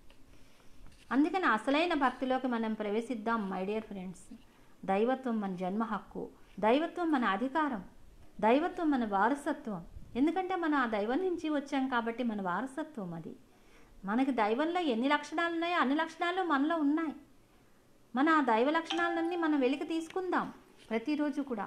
అందుకని అసలైన భక్తిలోకి మనం ప్రవేశిద్దాం మై డియర్ ఫ్రెండ్స్ దైవత్వం మన జన్మ హక్కు దైవత్వం మన అధికారం దైవత్వం మన వారసత్వం ఎందుకంటే మనం ఆ దైవం నుంచి వచ్చాం కాబట్టి మన వారసత్వం అది మనకి దైవంలో ఎన్ని లక్షణాలు ఉన్నాయో అన్ని లక్షణాలు మనలో ఉన్నాయి మన ఆ దైవ లక్షణాలన్నీ మనం వెలికి తీసుకుందాం ప్రతిరోజు కూడా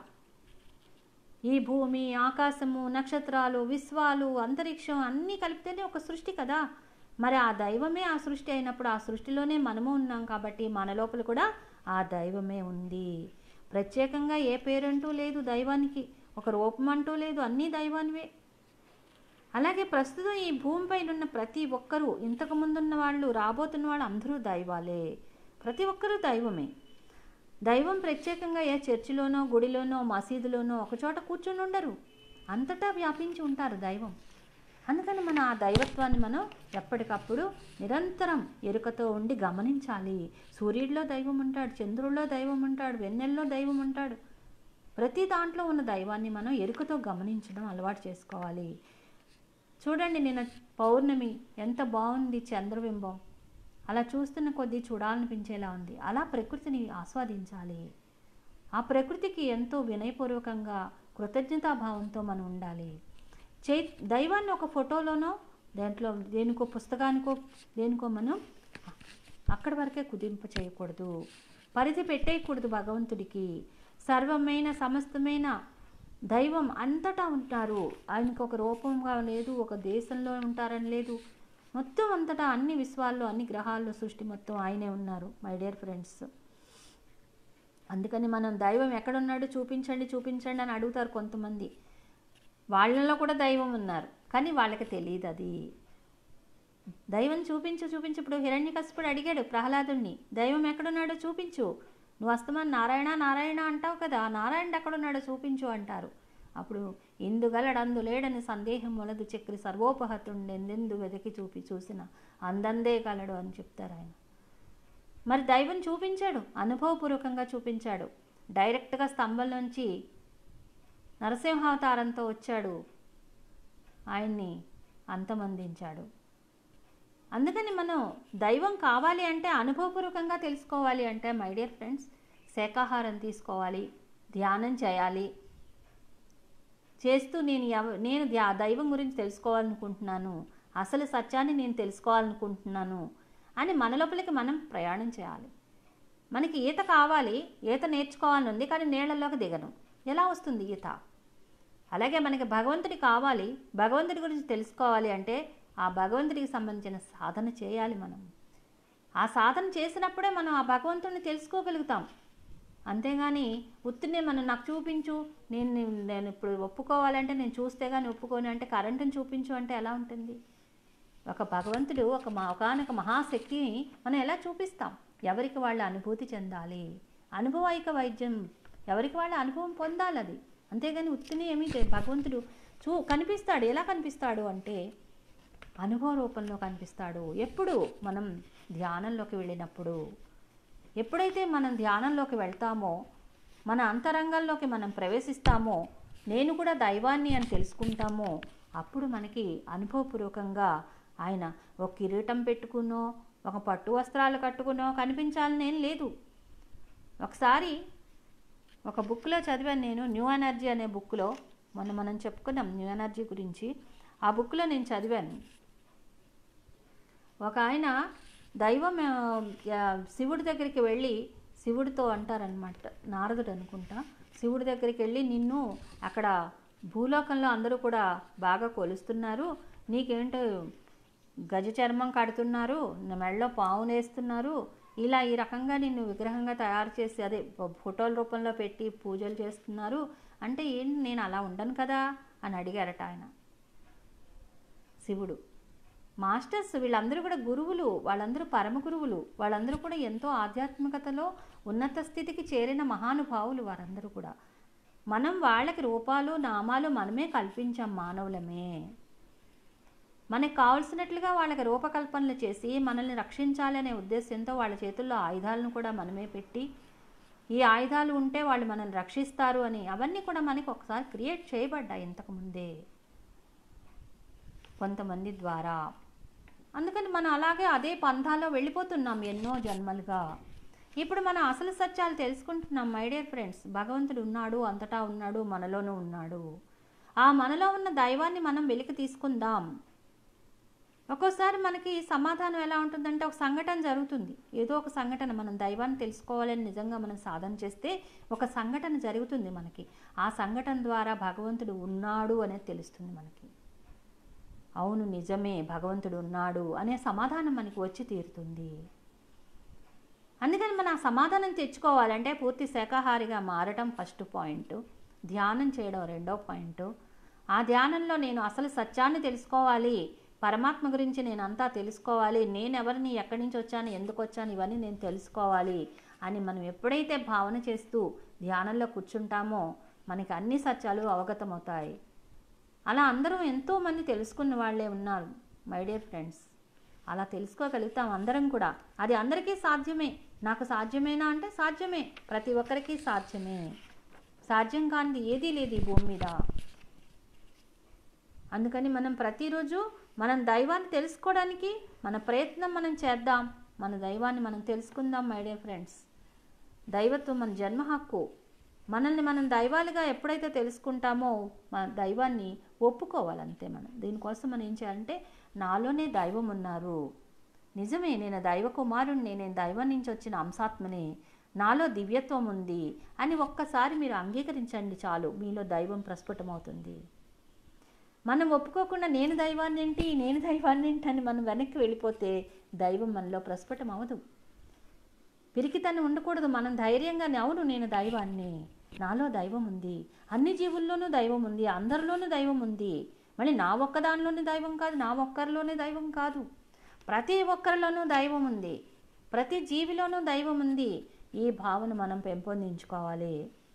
ఈ భూమి ఆకాశము నక్షత్రాలు విశ్వాలు అంతరిక్షం అన్నీ కలిపితేనే ఒక సృష్టి కదా మరి ఆ దైవమే ఆ సృష్టి అయినప్పుడు ఆ సృష్టిలోనే మనము ఉన్నాం కాబట్టి మన లోపల కూడా ఆ దైవమే ఉంది ప్రత్యేకంగా ఏ పేరంటూ లేదు దైవానికి ఒక రూపం అంటూ లేదు అన్నీ దైవానివే అలాగే ప్రస్తుతం ఈ భూమిపైన ఉన్న ప్రతి ఒక్కరూ ఇంతకు ముందున్న వాళ్ళు రాబోతున్న వాళ్ళు అందరూ దైవాలే ప్రతి ఒక్కరూ దైవమే దైవం ప్రత్యేకంగా ఏ చర్చిలోనో గుడిలోనో మసీదులోనో ఒకచోట కూర్చొని ఉండరు అంతటా వ్యాపించి ఉంటారు దైవం అందుకని మన ఆ దైవత్వాన్ని మనం ఎప్పటికప్పుడు నిరంతరం ఎరుకతో ఉండి గమనించాలి సూర్యుడిలో దైవం ఉంటాడు చంద్రుడిలో దైవం ఉంటాడు వెన్నెల్లో దైవం ఉంటాడు ప్రతి దాంట్లో ఉన్న దైవాన్ని మనం ఎరుకతో గమనించడం అలవాటు చేసుకోవాలి చూడండి నిన్న పౌర్ణమి ఎంత బాగుంది చంద్రబింబం అలా చూస్తున్న కొద్దీ చూడాలనిపించేలా ఉంది అలా ప్రకృతిని ఆస్వాదించాలి ఆ ప్రకృతికి ఎంతో వినయపూర్వకంగా కృతజ్ఞతాభావంతో మనం ఉండాలి చై దైవాన్ని ఒక ఫోటోలోనో దాంట్లో దేనికో పుస్తకానికో దేనికో మనం అక్కడి వరకే కుదింపు చేయకూడదు పరిధి పెట్టేయకూడదు భగవంతుడికి సర్వమైన సమస్తమైన దైవం అంతటా ఉంటారు ఆయనకు ఒక రూపంగా లేదు ఒక దేశంలో ఉంటారని లేదు మొత్తం అంతటా అన్ని విశ్వాల్లో అన్ని గ్రహాల్లో సృష్టి మొత్తం ఆయనే ఉన్నారు మై డియర్ ఫ్రెండ్స్ అందుకని మనం దైవం ఎక్కడున్నాడు చూపించండి చూపించండి అని అడుగుతారు కొంతమంది వాళ్ళలో కూడా దైవం ఉన్నారు కానీ వాళ్ళకి తెలియదు అది దైవం చూపించు చూపించు ఇప్పుడు హిరణ్యకశిపుడు అడిగాడు ప్రహ్లాదుణ్ణి దైవం ఎక్కడున్నాడో చూపించు నువ్వు అస్తమాన్ నారాయణ నారాయణ అంటావు కదా ఆ నారాయణుడు ఎక్కడున్నాడో చూపించు అంటారు అప్పుడు ఇందుగలడందు లేడని సందేహం మొలదు చక్రి సర్వోపహతుండెందెందు వెతికి చూపి చూసిన అందందే గలడు అని చెప్తారు ఆయన మరి దైవం చూపించాడు అనుభవపూర్వకంగా చూపించాడు డైరెక్ట్గా స్తంభం నుంచి నరసింహావతారంతో వచ్చాడు ఆయన్ని అంతమందించాడు అందుకని మనం దైవం కావాలి అంటే అనుభవపూర్వకంగా తెలుసుకోవాలి అంటే మై డియర్ ఫ్రెండ్స్ శాకాహారం తీసుకోవాలి ధ్యానం చేయాలి చేస్తూ నేను ఎవ నేను ధ్యా దైవం గురించి తెలుసుకోవాలనుకుంటున్నాను అసలు సత్యాన్ని నేను తెలుసుకోవాలనుకుంటున్నాను అని మన లోపలికి మనం ప్రయాణం చేయాలి మనకి ఈత కావాలి ఈత నేర్చుకోవాలని ఉంది కానీ నీళ్ళల్లోకి దిగను ఎలా వస్తుంది ఈత అలాగే మనకి భగవంతుడి కావాలి భగవంతుడి గురించి తెలుసుకోవాలి అంటే ఆ భగవంతుడికి సంబంధించిన సాధన చేయాలి మనం ఆ సాధన చేసినప్పుడే మనం ఆ భగవంతుడిని తెలుసుకోగలుగుతాం అంతేగాని ఉత్తినే మనం నాకు చూపించు నేను నేను ఇప్పుడు ఒప్పుకోవాలంటే నేను చూస్తే కానీ ఒప్పుకోను అంటే కరెంటుని చూపించు అంటే ఎలా ఉంటుంది ఒక భగవంతుడు ఒక ఒకనొక మహాశక్తిని మనం ఎలా చూపిస్తాం ఎవరికి వాళ్ళ అనుభూతి చెందాలి అనుభవాయిక వైద్యం ఎవరికి వాళ్ళ అనుభవం పొందాలి అది అంతేగాని ఉత్తిని ఏమీ భగవంతుడు చూ కనిపిస్తాడు ఎలా కనిపిస్తాడు అంటే అనుభవ రూపంలో కనిపిస్తాడు ఎప్పుడు మనం ధ్యానంలోకి వెళ్ళినప్పుడు ఎప్పుడైతే మనం ధ్యానంలోకి వెళ్తామో మన అంతరంగంలోకి మనం ప్రవేశిస్తామో నేను కూడా దైవాన్ని అని తెలుసుకుంటామో అప్పుడు మనకి అనుభవపూర్వకంగా ఆయన ఒక కిరీటం పెట్టుకునో ఒక పట్టు వస్త్రాలు కట్టుకునో కనిపించాలని ఏం లేదు ఒకసారి ఒక బుక్లో చదివాను నేను న్యూ ఎనర్జీ అనే బుక్లో మొన్న మనం చెప్పుకున్నాం న్యూ ఎనర్జీ గురించి ఆ బుక్లో నేను చదివాను ఒక ఆయన దైవం శివుడి దగ్గరికి వెళ్ళి శివుడితో అంటారనమాట నారదుడు అనుకుంటా శివుడి దగ్గరికి వెళ్ళి నిన్ను అక్కడ భూలోకంలో అందరూ కూడా బాగా కొలుస్తున్నారు నీకేంటో గజ చర్మం కడుతున్నారు నా మెడలో పావును వేస్తున్నారు ఇలా ఈ రకంగా నిన్ను విగ్రహంగా తయారు చేసి అదే ఫోటోల రూపంలో పెట్టి పూజలు చేస్తున్నారు అంటే ఏంటి నేను అలా ఉండను కదా అని అడిగారట ఆయన శివుడు మాస్టర్స్ వీళ్ళందరూ కూడా గురువులు వాళ్ళందరూ పరమ గురువులు వాళ్ళందరూ కూడా ఎంతో ఆధ్యాత్మికతలో ఉన్నత స్థితికి చేరిన మహానుభావులు వారందరూ కూడా మనం వాళ్ళకి రూపాలు నామాలు మనమే కల్పించాం మానవులమే మనకు కావలసినట్లుగా వాళ్ళకి రూపకల్పనలు చేసి మనల్ని రక్షించాలి అనే ఉద్దేశంతో వాళ్ళ చేతుల్లో ఆయుధాలను కూడా మనమే పెట్టి ఈ ఆయుధాలు ఉంటే వాళ్ళు మనల్ని రక్షిస్తారు అని అవన్నీ కూడా మనకి ఒకసారి క్రియేట్ చేయబడ్డాయి ఇంతకుముందే కొంతమంది ద్వారా అందుకని మనం అలాగే అదే పంథాలో వెళ్ళిపోతున్నాం ఎన్నో జన్మలుగా ఇప్పుడు మనం అసలు సత్యాలు తెలుసుకుంటున్నాం మై డియర్ ఫ్రెండ్స్ భగవంతుడు ఉన్నాడు అంతటా ఉన్నాడు మనలోనూ ఉన్నాడు ఆ మనలో ఉన్న దైవాన్ని మనం వెలికి తీసుకుందాం ఒక్కోసారి మనకి సమాధానం ఎలా ఉంటుందంటే ఒక సంఘటన జరుగుతుంది ఏదో ఒక సంఘటన మనం దైవాన్ని తెలుసుకోవాలని నిజంగా మనం సాధన చేస్తే ఒక సంఘటన జరుగుతుంది మనకి ఆ సంఘటన ద్వారా భగవంతుడు ఉన్నాడు అనేది తెలుస్తుంది మనకి అవును నిజమే భగవంతుడు ఉన్నాడు అనే సమాధానం మనకి వచ్చి తీరుతుంది అందుకని మనం ఆ సమాధానం తెచ్చుకోవాలంటే పూర్తి శాకాహారిగా మారటం ఫస్ట్ పాయింట్ ధ్యానం చేయడం రెండో పాయింట్ ఆ ధ్యానంలో నేను అసలు సత్యాన్ని తెలుసుకోవాలి పరమాత్మ గురించి నేను అంతా తెలుసుకోవాలి నేను ఎవరిని ఎక్కడి నుంచి వచ్చాను ఎందుకు వచ్చాను ఇవన్నీ నేను తెలుసుకోవాలి అని మనం ఎప్పుడైతే భావన చేస్తూ ధ్యానంలో కూర్చుంటామో మనకి అన్ని సత్యాలు అవగతమవుతాయి అలా అందరూ ఎంతోమంది తెలుసుకున్న వాళ్ళే ఉన్నారు మై డియర్ ఫ్రెండ్స్ అలా తెలుసుకోగలుగుతాం అందరం కూడా అది అందరికీ సాధ్యమే నాకు సాధ్యమేనా అంటే సాధ్యమే ప్రతి ఒక్కరికి సాధ్యమే సాధ్యం కానిది ఏదీ లేదు ఈ భూమి మీద అందుకని మనం ప్రతిరోజు మనం దైవాన్ని తెలుసుకోవడానికి మన ప్రయత్నం మనం చేద్దాం మన దైవాన్ని మనం తెలుసుకుందాం మై డియర్ ఫ్రెండ్స్ దైవత్వం మన జన్మ హక్కు మనల్ని మనం దైవాలుగా ఎప్పుడైతే తెలుసుకుంటామో మన దైవాన్ని ఒప్పుకోవాలంతే మనం దీనికోసం మనం ఏం చేయాలంటే నాలోనే దైవం ఉన్నారు నిజమే నేను దైవ కుమారుణ్ణి నేను దైవం నుంచి వచ్చిన అంశాత్మని నాలో దివ్యత్వం ఉంది అని ఒక్కసారి మీరు అంగీకరించండి చాలు మీలో దైవం ప్రస్ఫుటమవుతుంది మనం ఒప్పుకోకుండా నేను దైవాన్ని ఏంటి నేను దైవాన్ని ఏంటి అని మనం వెనక్కి వెళ్ళిపోతే దైవం మనలో ప్రస్ఫుటం అవదు పిరికితనం ఉండకూడదు మనం ధైర్యంగా అవును నేను దైవాన్ని నాలో దైవం ఉంది అన్ని జీవుల్లోనూ దైవం ఉంది అందరిలోనూ దైవం ఉంది మళ్ళీ నా ఒక్కదానిలోనే దైవం కాదు నా ఒక్కరిలోనే దైవం కాదు ప్రతి ఒక్కరిలోనూ దైవం ఉంది ప్రతి జీవిలోనూ దైవం ఉంది ఈ భావన మనం పెంపొందించుకోవాలి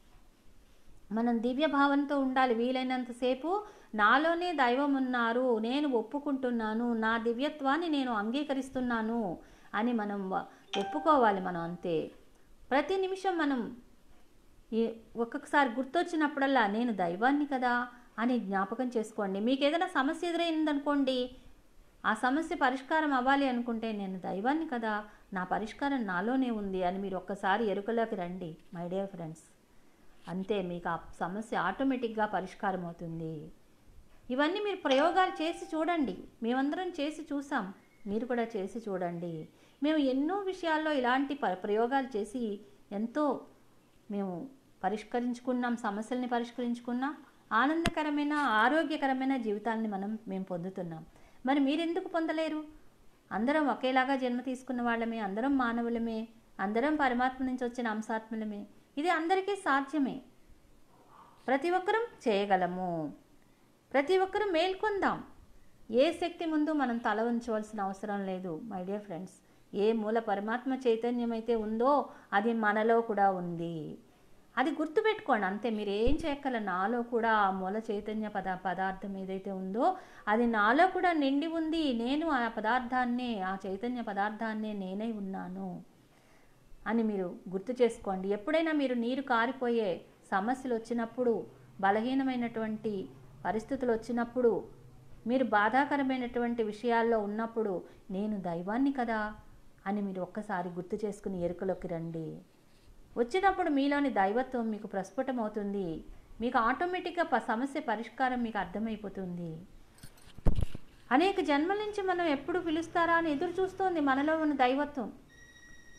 మనం దివ్య భావంతో ఉండాలి వీలైనంతసేపు నాలోనే దైవం ఉన్నారు నేను ఒప్పుకుంటున్నాను నా దివ్యత్వాన్ని నేను అంగీకరిస్తున్నాను అని మనం వ- ఒప్పుకోవాలి మనం అంతే ప్రతి నిమిషం మనం ఈ ఒక్కొక్కసారి గుర్తొచ్చినప్పుడల్లా నేను దైవాన్ని కదా అని జ్ఞాపకం చేసుకోండి మీకు ఏదైనా సమస్య ఎదురైందనుకోండి ఆ సమస్య పరిష్కారం అవ్వాలి అనుకుంటే నేను దైవాన్ని కదా నా పరిష్కారం నాలోనే ఉంది అని మీరు ఒక్కసారి ఎరుకలోకి రండి మై డియర్ ఫ్రెండ్స్ అంతే మీకు ఆ సమస్య ఆటోమేటిక్గా పరిష్కారం అవుతుంది ఇవన్నీ మీరు ప్రయోగాలు చేసి చూడండి మేమందరం చేసి చూసాం మీరు కూడా చేసి చూడండి మేము ఎన్నో విషయాల్లో ఇలాంటి ప- ప్రయోగాలు చేసి ఎంతో మేము పరిష్కరించుకున్నాం సమస్యల్ని పరిష్కరించుకున్నాం ఆనందకరమైన ఆరోగ్యకరమైన జీవితాన్ని మనం మేము పొందుతున్నాం మరి మీరెందుకు పొందలేరు అందరం ఒకేలాగా జన్మ తీసుకున్న వాళ్ళమే అందరం మానవులమే అందరం పరమాత్మ నుంచి వచ్చిన అంశాత్మలమే ఇది అందరికీ సాధ్యమే ప్రతి ఒక్కరం చేయగలము ప్రతి ఒక్కరూ మేల్కొందాం ఏ శక్తి ముందు మనం తల ఉంచవలసిన అవసరం లేదు మై డియర్ ఫ్రెండ్స్ ఏ మూల పరమాత్మ చైతన్యం అయితే ఉందో అది మనలో కూడా ఉంది అది గుర్తుపెట్టుకోండి అంతే మీరు ఏం చేయక్కల నాలో కూడా ఆ మూల చైతన్య పద పదార్థం ఏదైతే ఉందో అది నాలో కూడా నిండి ఉంది నేను ఆ పదార్థాన్నే ఆ చైతన్య పదార్థాన్నే నేనై ఉన్నాను అని మీరు గుర్తు చేసుకోండి ఎప్పుడైనా మీరు నీరు కారిపోయే సమస్యలు వచ్చినప్పుడు బలహీనమైనటువంటి పరిస్థితులు వచ్చినప్పుడు మీరు బాధాకరమైనటువంటి విషయాల్లో ఉన్నప్పుడు నేను దైవాన్ని కదా అని మీరు ఒక్కసారి గుర్తు చేసుకుని ఎరుకలోకి రండి వచ్చినప్పుడు మీలోని దైవత్వం మీకు ప్రస్ఫుటమవుతుంది మీకు ఆటోమేటిక్గా ప- సమస్య పరిష్కారం మీకు అర్థమైపోతుంది అనేక జన్మల నుంచి మనం ఎప్పుడు పిలుస్తారా అని ఎదురు చూస్తోంది మనలో ఉన్న దైవత్వం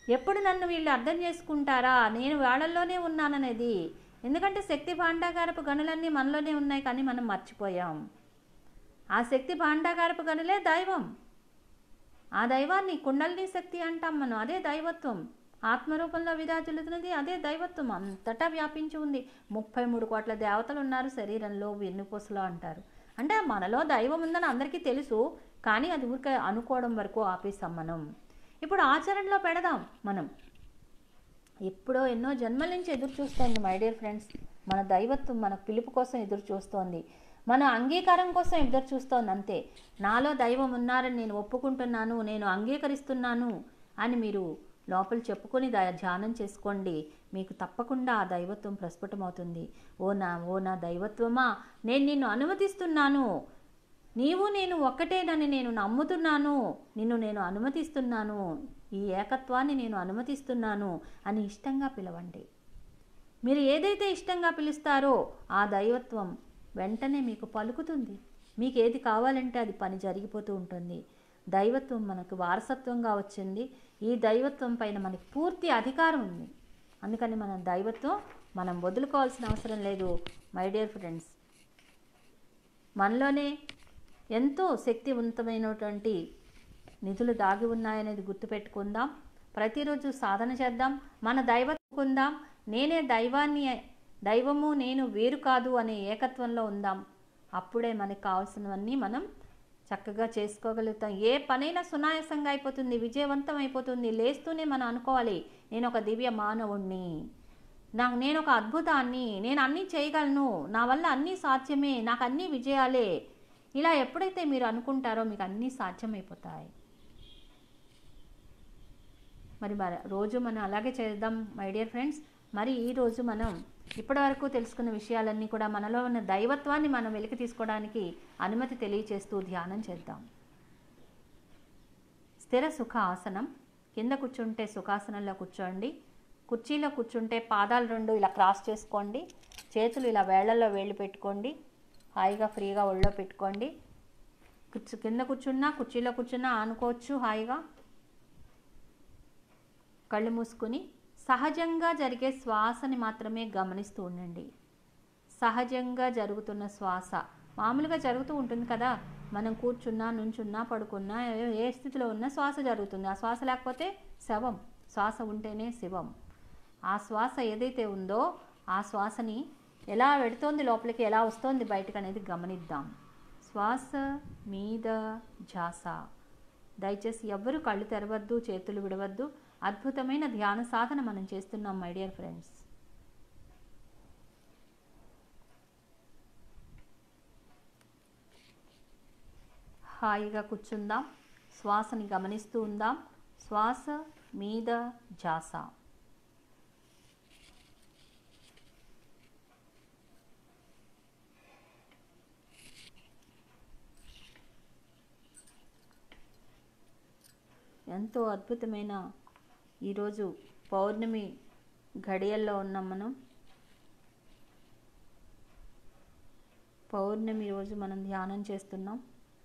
ఎప్పుడు నన్ను వీళ్ళు అర్థం చేసుకుంటారా నేను వాళ్ళల్లోనే ఉన్నాననేది ఎందుకంటే శక్తి భాండాగారపు గనులన్నీ మనలోనే ఉన్నాయి కానీ మనం మర్చిపోయాం ఆ శక్తి భాండాగారపు గనులే దైవం ఆ దైవాన్ని కుండలిని శక్తి అంటాం మనం అదే దైవత్వం ఆత్మరూపంలో విరాజిల్లుతున్నది అదే దైవత్వం అంతటా వ్యాపించి ఉంది ముప్పై మూడు కోట్ల దేవతలు ఉన్నారు శరీరంలో వెన్నుపూసలో అంటారు అంటే మనలో దైవం ఉందని అందరికీ తెలుసు కానీ అది ఊరికే అనుకోవడం వరకు ఆపేసాం మనం ఇప్పుడు ఆచరణలో పెడదాం మనం ఎప్పుడో ఎన్నో జన్మల నుంచి ఎదురు చూస్తోంది మై డియర్ ఫ్రెండ్స్ మన దైవత్వం మన పిలుపు కోసం ఎదురు చూస్తోంది మన అంగీకారం కోసం ఎదురు చూస్తోంది అంతే నాలో దైవం ఉన్నారని నేను ఒప్పుకుంటున్నాను నేను అంగీకరిస్తున్నాను అని మీరు లోపల చెప్పుకొని దా- ధ్యానం చేసుకోండి మీకు తప్పకుండా ఆ దైవత్వం ప్రస్ఫుటమవుతుంది ఓ నా ఓ నా దైవత్వమా నేను నిన్ను అనుమతిస్తున్నాను నీవు నేను ఒక్కటేనని నేను నమ్ముతున్నాను నిన్ను నేను అనుమతిస్తున్నాను ఈ ఏకత్వాన్ని నేను అనుమతిస్తున్నాను అని ఇష్టంగా పిలవండి మీరు ఏదైతే ఇష్టంగా పిలుస్తారో ఆ దైవత్వం వెంటనే మీకు పలుకుతుంది మీకు ఏది కావాలంటే అది పని జరిగిపోతూ ఉంటుంది దైవత్వం మనకు వారసత్వంగా వచ్చింది ఈ దైవత్వం పైన మనకి పూర్తి అధికారం ఉంది అందుకని మనం దైవత్వం మనం వదులుకోవాల్సిన అవసరం లేదు మై డియర్ ఫ్రెండ్స్ మనలోనే ఎంతో శక్తివంతమైనటువంటి నిధులు దాగి ఉన్నాయనేది గుర్తుపెట్టుకుందాం ప్రతిరోజు సాధన చేద్దాం మన దైవత్వం నేనే దైవాన్ని దైవము నేను వేరు కాదు అనే ఏకత్వంలో ఉందాం అప్పుడే మనకు కావాల్సినవన్నీ మనం చక్కగా చేసుకోగలుగుతాం ఏ పనైనా సునాయాసంగా అయిపోతుంది విజయవంతం అయిపోతుంది లేస్తూనే మనం అనుకోవాలి నేను ఒక దివ్య మానవుణ్ణి నాకు నేను ఒక అద్భుతాన్ని నేను అన్నీ చేయగలను నా వల్ల అన్నీ సాధ్యమే నాకు అన్నీ విజయాలే ఇలా ఎప్పుడైతే మీరు అనుకుంటారో మీకు అన్నీ సాధ్యమైపోతాయి మరి మరి రోజు మనం అలాగే చేద్దాం మై డియర్ ఫ్రెండ్స్ మరి ఈ రోజు మనం ఇప్పటివరకు తెలుసుకున్న విషయాలన్నీ కూడా మనలో ఉన్న దైవత్వాన్ని మనం వెలికి తీసుకోవడానికి అనుమతి తెలియచేస్తూ ధ్యానం చేద్దాం స్థిర సుఖ ఆసనం కింద కూర్చుంటే సుఖాసనంలో కూర్చోండి కుర్చీలో కూర్చుంటే పాదాలు రెండు ఇలా క్రాస్ చేసుకోండి చేతులు ఇలా వేళ్లలో వేళ్ళు పెట్టుకోండి హాయిగా ఫ్రీగా ఒళ్ళో పెట్టుకోండి కూర్చు కింద కూర్చున్నా కుర్చీలో కూర్చున్నా ఆనుకోవచ్చు హాయిగా కళ్ళు మూసుకుని సహజంగా జరిగే శ్వాసని మాత్రమే గమనిస్తూ ఉండండి సహజంగా జరుగుతున్న శ్వాస మామూలుగా జరుగుతూ ఉంటుంది కదా మనం కూర్చున్నా నుంచున్నా పడుకున్నా ఏ- ఏ స్థితిలో ఉన్నా శ్వాస జరుగుతుంది ఆ శ్వాస లేకపోతే శవం శ్వాస ఉంటేనే శివం ఆ శ్వాస ఏదైతే ఉందో ఆ శ్వాసని ఎలా వెడుతోంది లోపలికి ఎలా వస్తోంది బయటకు అనేది గమనిద్దాం శ్వాస మీద ఝాస దయచేసి ఎవ్వరూ కళ్ళు తెరవద్దు చేతులు విడవద్దు అద్భుతమైన ధ్యాన సాధన మనం చేస్తున్నాం మై డియర్ ఫ్రెండ్స్ హాయిగా కూర్చుందాం శ్వాసని గమనిస్తూ ఉందాం శ్వాస మీద ఝాస ఎంతో అద్భుతమైన ఈరోజు పౌర్ణమి గడియల్లో ఉన్నాం మనం పౌర్ణమి రోజు మనం ధ్యానం చేస్తున్నాం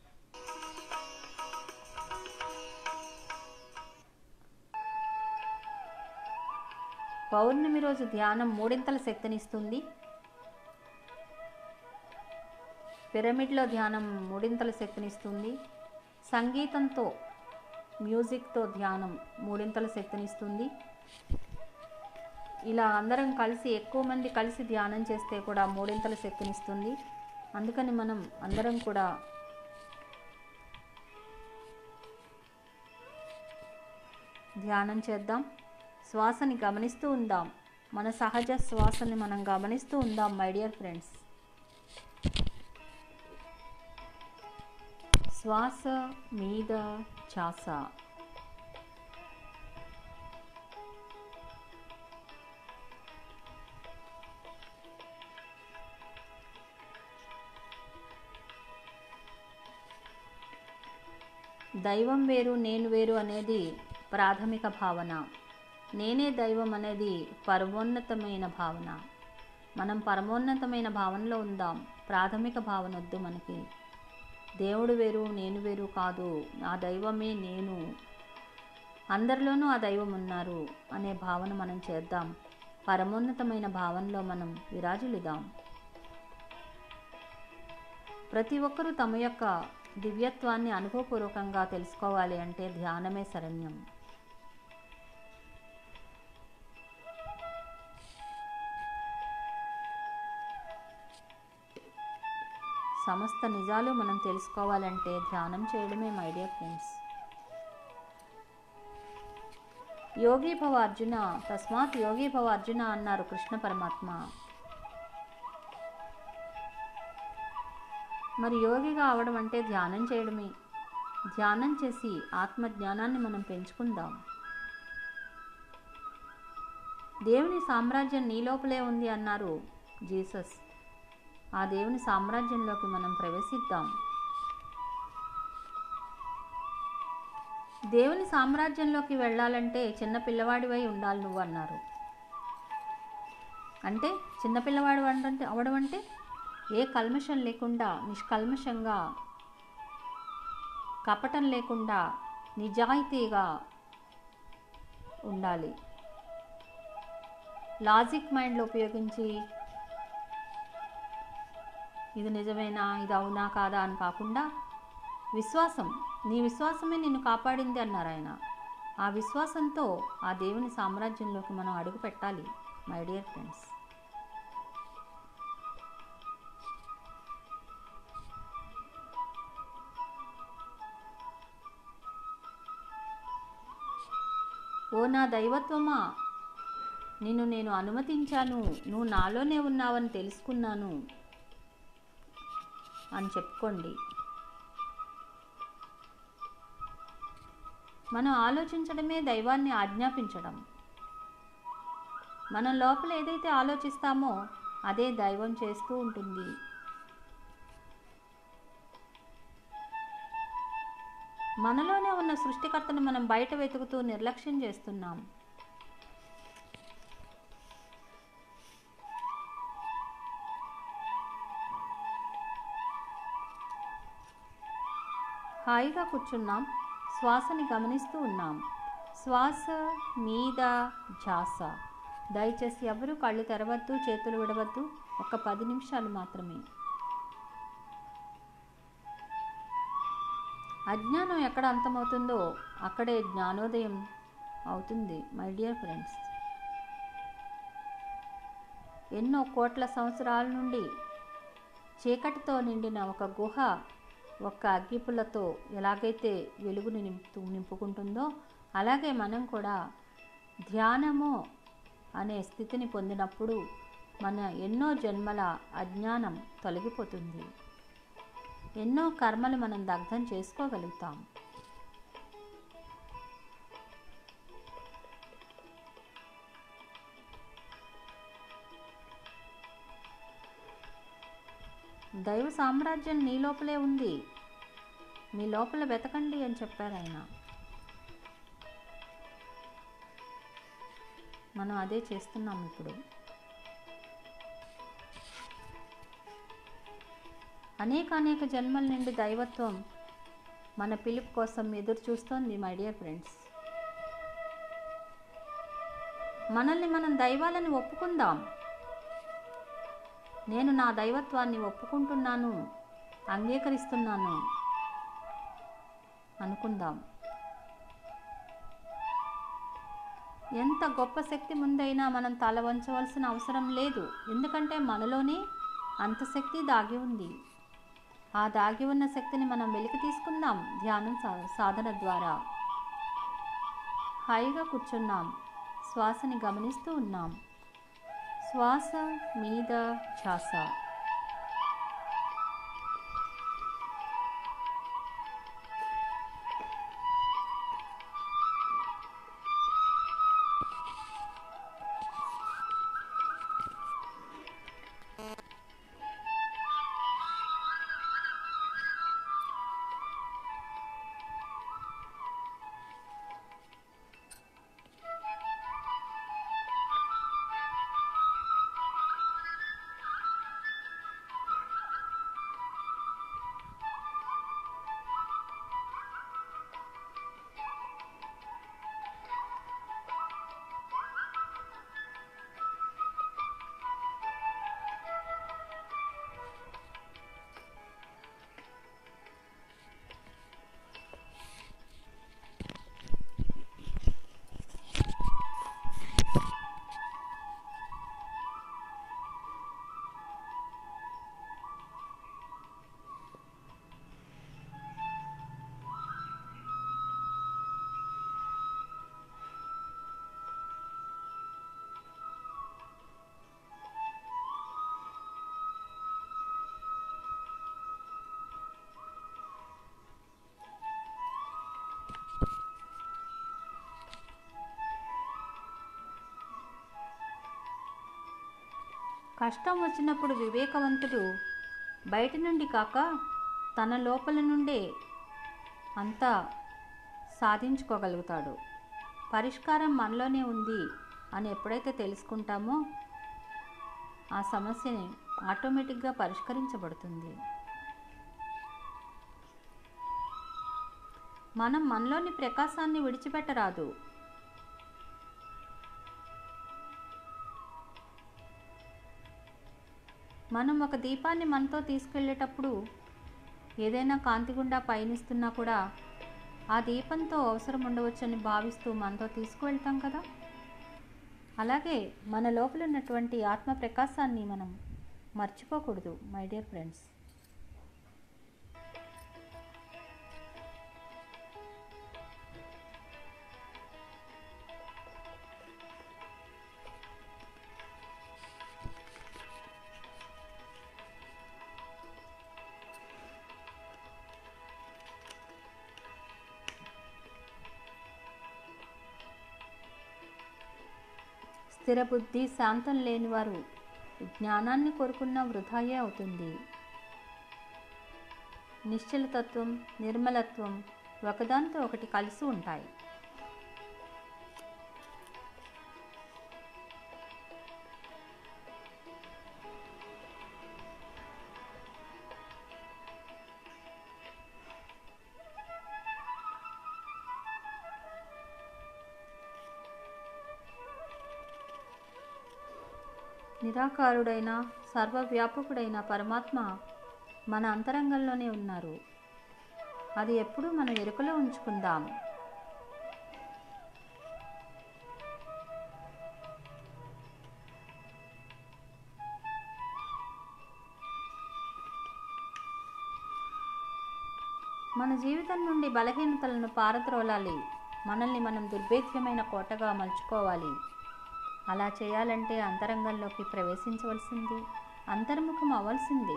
పౌర్ణమి రోజు ధ్యానం మూడింతల శక్తినిస్తుంది పిరమిడ్లో ధ్యానం మూడింతల శక్తినిస్తుంది సంగీతంతో మ్యూజిక్తో ధ్యానం మూడింతల శక్తినిస్తుంది ఇలా అందరం కలిసి ఎక్కువ మంది కలిసి ధ్యానం చేస్తే కూడా మూడింతల శక్తినిస్తుంది అందుకని మనం అందరం కూడా ధ్యానం చేద్దాం శ్వాసని గమనిస్తూ ఉందాం మన సహజ శ్వాసని మనం గమనిస్తూ ఉందాం మై డియర్ ఫ్రెండ్స్ శ్వాస మీద ఛాస దైవం వేరు నేను వేరు అనేది ప్రాథమిక భావన నేనే దైవం అనేది పరమోన్నతమైన భావన మనం పరమోన్నతమైన భావనలో ఉందాం ప్రాథమిక భావన వద్దు మనకి దేవుడు వేరు నేను వేరు కాదు నా దైవమే నేను అందరిలోనూ ఆ దైవం ఉన్నారు అనే భావన మనం చేద్దాం పరమోన్నతమైన భావనలో మనం విరాజులుదాం ప్రతి ఒక్కరూ తమ యొక్క దివ్యత్వాన్ని అనుభవపూర్వకంగా తెలుసుకోవాలి అంటే ధ్యానమే శరణ్యం సమస్త నిజాలు మనం తెలుసుకోవాలంటే ధ్యానం చేయడమే మై డియర్ ఫ్రెండ్స్ యోగి భవ అర్జున తస్మాత్ యోగి భవ అర్జున అన్నారు కృష్ణ పరమాత్మ మరి యోగిగా అవడం అంటే ధ్యానం చేయడమే ధ్యానం చేసి ఆత్మ జ్ఞానాన్ని మనం పెంచుకుందాం దేవుని సామ్రాజ్యం నీ లోపలే ఉంది అన్నారు జీసస్ ఆ దేవుని సామ్రాజ్యంలోకి మనం ప్రవేశిద్దాం దేవుని సామ్రాజ్యంలోకి వెళ్ళాలంటే చిన్న పిల్లవాడివై ఉండాలి నువ్వు అన్నారు అంటే చిన్న పిల్లవాడు అంటే అవడం అంటే ఏ కల్మషం లేకుండా నిష్కల్మషంగా కపటం లేకుండా నిజాయితీగా ఉండాలి లాజిక్ మైండ్లో ఉపయోగించి ఇది నిజమేనా ఇది అవునా కాదా అని కాకుండా విశ్వాసం నీ విశ్వాసమే నిన్ను కాపాడింది అన్నారు ఆయన ఆ విశ్వాసంతో ఆ దేవుని సామ్రాజ్యంలోకి మనం అడుగు పెట్టాలి మై డియర్ ఫ్రెండ్స్ ఓ నా దైవత్వమా నిన్ను నేను అనుమతించాను నువ్వు నాలోనే ఉన్నావని తెలుసుకున్నాను అని చెప్పుకోండి మనం ఆలోచించడమే దైవాన్ని ఆజ్ఞాపించడం మనం లోపల ఏదైతే ఆలోచిస్తామో అదే దైవం చేస్తూ ఉంటుంది మనలోనే ఉన్న సృష్టికర్తను మనం బయట వెతుకుతూ నిర్లక్ష్యం చేస్తున్నాం హాయిగా కూర్చున్నాం శ్వాసని గమనిస్తూ ఉన్నాం శ్వాస మీద ఝాస దయచేసి ఎవరు కళ్ళు తెరవద్దు చేతులు విడవద్దు ఒక పది నిమిషాలు మాత్రమే అజ్ఞానం ఎక్కడ అంతమవుతుందో అక్కడే జ్ఞానోదయం అవుతుంది మై డియర్ ఫ్రెండ్స్ ఎన్నో కోట్ల సంవత్సరాల నుండి చీకటితో నిండిన ఒక గుహ ఒక్క అగ్గిపుల్లతో ఎలాగైతే వెలుగుని నింపు నింపుకుంటుందో అలాగే మనం కూడా ధ్యానము అనే స్థితిని పొందినప్పుడు మన ఎన్నో జన్మల అజ్ఞానం తొలగిపోతుంది ఎన్నో కర్మలు మనం దగ్ధం చేసుకోగలుగుతాం దైవ సామ్రాజ్యం నీ లోపలే ఉంది మీ లోపల వెతకండి అని చెప్పారు ఆయన మనం అదే చేస్తున్నాం ఇప్పుడు అనేక అనేక జన్మల నుండి దైవత్వం మన పిలుపు కోసం ఎదురు చూస్తోంది మై డియర్ ఫ్రెండ్స్ మనల్ని మనం దైవాలని ఒప్పుకుందాం నేను నా దైవత్వాన్ని ఒప్పుకుంటున్నాను అంగీకరిస్తున్నాను అనుకుందాం ఎంత గొప్ప శక్తి ముందైనా మనం తల వంచవలసిన అవసరం లేదు ఎందుకంటే మనలోనే అంత శక్తి దాగి ఉంది ఆ దాగి ఉన్న శక్తిని మనం వెలికి తీసుకుందాం ధ్యానం సా- సాధన ద్వారా హాయిగా కూర్చున్నాం శ్వాసని గమనిస్తూ ఉన్నాం శ్వాస మీద ఛాస కష్టం వచ్చినప్పుడు వివేకవంతుడు బయట నుండి కాక తన లోపల నుండే అంతా సాధించుకోగలుగుతాడు పరిష్కారం మనలోనే ఉంది అని ఎప్పుడైతే తెలుసుకుంటామో ఆ సమస్యని ఆటోమేటిక్గా పరిష్కరించబడుతుంది మనం మనలోని ప్రకాశాన్ని విడిచిపెట్టరాదు మనం ఒక దీపాన్ని మనతో తీసుకెళ్ళేటప్పుడు ఏదైనా కాంతి గుండా పయనిస్తున్నా కూడా ఆ దీపంతో అవసరం ఉండవచ్చని భావిస్తూ మనతో తీసుకువెళ్తాం కదా అలాగే మన లోపల ఉన్నటువంటి ఆత్మ ప్రకాశాన్ని మనం మర్చిపోకూడదు మై డియర్ ఫ్రెండ్స్ స్థిరబుద్ధి శాంతం లేనివారు జ్ఞానాన్ని కోరుకున్న వృధాయే అవుతుంది నిశ్చలతత్వం నిర్మలత్వం ఒకదానితో ఒకటి కలిసి ఉంటాయి నిరాకారుడైన సర్వవ్యాపకుడైన పరమాత్మ మన అంతరంగంలోనే ఉన్నారు అది ఎప్పుడూ మనం ఎరుకలో ఉంచుకుందాం మన జీవితం నుండి బలహీనతలను పారద్రోలాలి మనల్ని మనం దుర్భేద్యమైన కోటగా మలుచుకోవాలి అలా చేయాలంటే అంతరంగంలోకి ప్రవేశించవలసింది అంతర్ముఖం అవ్వాల్సిందే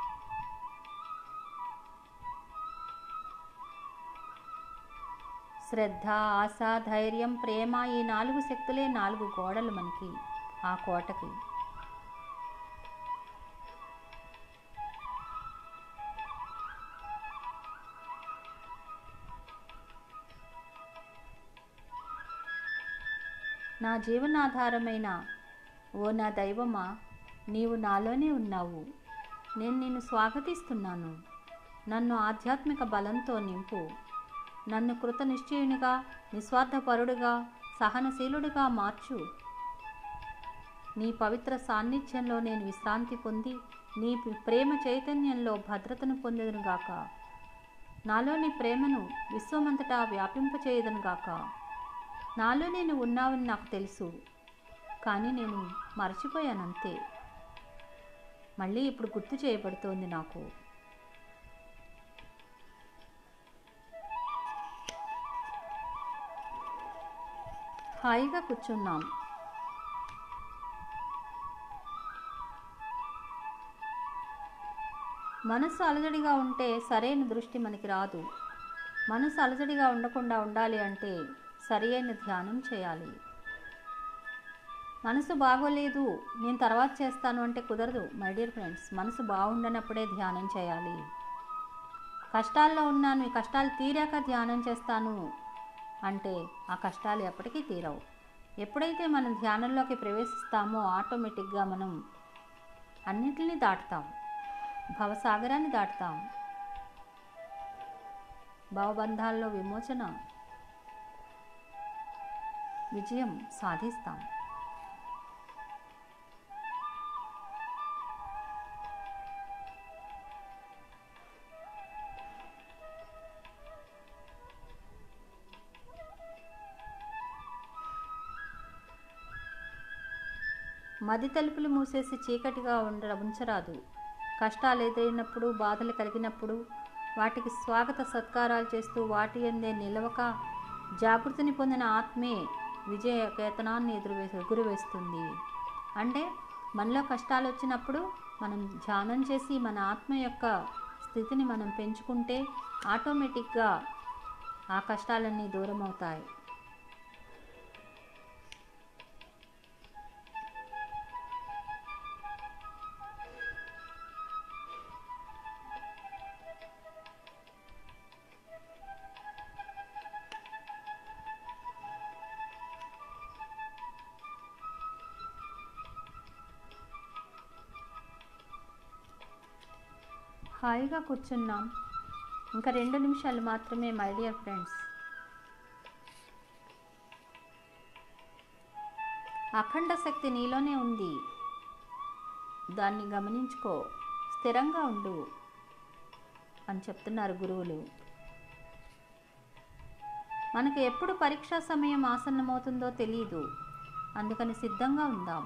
శ్రద్ధ ఆశ ధైర్యం ప్రేమ ఈ నాలుగు శక్తులే నాలుగు గోడలు మనకి ఆ కోటకి నా జీవనాధారమైన ఓ నా దైవమా నీవు నాలోనే ఉన్నావు నేను నిన్ను స్వాగతిస్తున్నాను నన్ను ఆధ్యాత్మిక బలంతో నింపు నన్ను కృతనిశ్చయునిగా నిస్వార్థపరుడుగా సహనశీలుడిగా మార్చు నీ పవిత్ర సాన్నిధ్యంలో నేను విశ్రాంతి పొంది నీ ప్రేమ చైతన్యంలో భద్రతను పొందేదనుగాక నాలోని ప్రేమను విశ్వమంతటా వ్యాపింపచేయదనుగాక నాలో నేను ఉన్నావని నాకు తెలుసు కానీ నేను మర్చిపోయానంతే మళ్ళీ ఇప్పుడు గుర్తు చేయబడుతోంది నాకు హాయిగా కూర్చున్నాం మనసు అలజడిగా ఉంటే సరైన దృష్టి మనకి రాదు మనసు అలజడిగా ఉండకుండా ఉండాలి అంటే సరి అయిన ధ్యానం చేయాలి మనసు బాగోలేదు నేను తర్వాత చేస్తాను అంటే కుదరదు మై డియర్ ఫ్రెండ్స్ మనసు బాగుండనప్పుడే ధ్యానం చేయాలి కష్టాల్లో ఉన్నాను ఈ కష్టాలు తీరాక ధ్యానం చేస్తాను అంటే ఆ కష్టాలు ఎప్పటికీ తీరవు ఎప్పుడైతే మనం ధ్యానంలోకి ప్రవేశిస్తామో ఆటోమేటిక్గా మనం అన్నింటినీ దాటుతాం భవసాగరాన్ని దాటుతాం భవబంధాల్లో విమోచన విజయం సాధిస్తాం మది తలుపులు మూసేసి చీకటిగా ఉండ ఉంచరాదు కష్టాలు ఎదురైనప్పుడు బాధలు కలిగినప్పుడు వాటికి స్వాగత సత్కారాలు చేస్తూ వాటి అందే నిలవక జాగృతిని పొందిన ఆత్మే విజయ కేతనాన్ని ఎదురువే ఎగురువేస్తుంది అంటే మనలో కష్టాలు వచ్చినప్పుడు మనం ధ్యానం చేసి మన ఆత్మ యొక్క స్థితిని మనం పెంచుకుంటే ఆటోమేటిక్గా ఆ కష్టాలన్నీ దూరం అవుతాయి హాయిగా కూర్చున్నాం ఇంకా రెండు నిమిషాలు మాత్రమే మై డియర్ ఫ్రెండ్స్ అఖండ శక్తి నీలోనే ఉంది దాన్ని గమనించుకో స్థిరంగా ఉండు అని చెప్తున్నారు గురువులు మనకు ఎప్పుడు పరీక్షా సమయం ఆసన్నమవుతుందో తెలియదు అందుకని సిద్ధంగా ఉందాం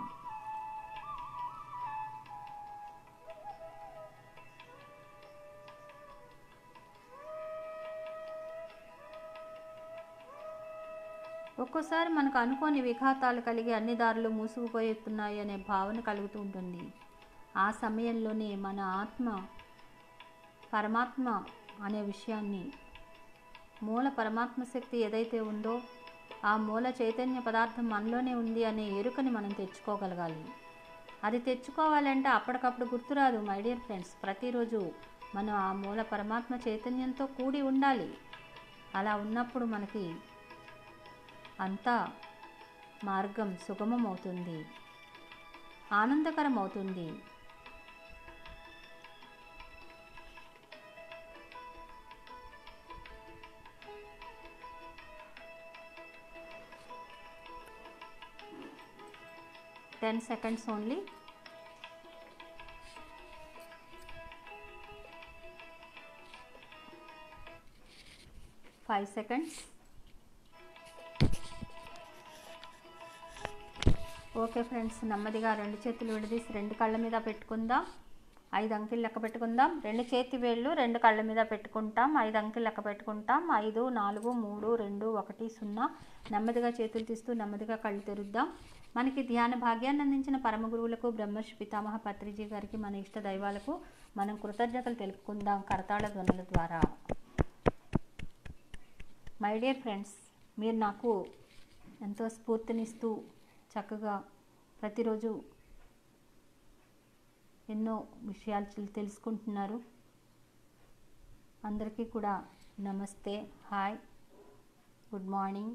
ఒక్కోసారి మనకు అనుకోని విఘాతాలు కలిగి అన్ని దారులు మూసుకుపోతున్నాయి అనే భావన కలుగుతూ ఉంటుంది ఆ సమయంలోనే మన ఆత్మ పరమాత్మ అనే విషయాన్ని మూల పరమాత్మ శక్తి ఏదైతే ఉందో ఆ మూల చైతన్య పదార్థం మనలోనే ఉంది అనే ఎరుకని మనం తెచ్చుకోగలగాలి అది తెచ్చుకోవాలంటే అప్పటికప్పుడు గుర్తురాదు మై డియర్ ఫ్రెండ్స్ ప్రతిరోజు మనం ఆ మూల పరమాత్మ చైతన్యంతో కూడి ఉండాలి అలా ఉన్నప్పుడు మనకి అంతా మార్గం సుగమం అవుతుంది ఆనందకరం అవుతుంది ten seconds only five seconds okay friends నెమ్మదిగా రెండు చేతులు విడదీసి రెండు కళ్ళ మీద పెట్టుకుందాం ఐదు అంకెలు లెక్క పెట్టుకుందాం రెండు చేతి వేళ్ళు రెండు కళ్ళ మీద పెట్టుకుంటాం ఐదు అంకెలు లెక్క పెట్టుకుంటాం ఐదు నాలుగు మూడు రెండు ఒకటి సున్నా నెమ్మదిగా చేతులు తీస్తూ నెమ్మదిగా కళ్ళు తెరుద్దాం మనకి ధ్యాన భాగ్యాన్ని అందించిన పరమ గురువులకు బ్రహ్మర్షి పితామహ పత్రిజీ గారికి మన ఇష్ట దైవాలకు మనం కృతజ్ఞతలు తెలుపుకుందాం కరతాళ ధ్వనుల ద్వారా మై డియర్ ఫ్రెండ్స్ మీరు నాకు ఎంతో స్ఫూర్తినిస్తూ చక్కగా ప్రతిరోజు ఎన్నో విషయాలు తెల్- తెలుసుకుంటున్నారు అందరికీ కూడా నమస్తే హాయ్ గుడ్ మార్నింగ్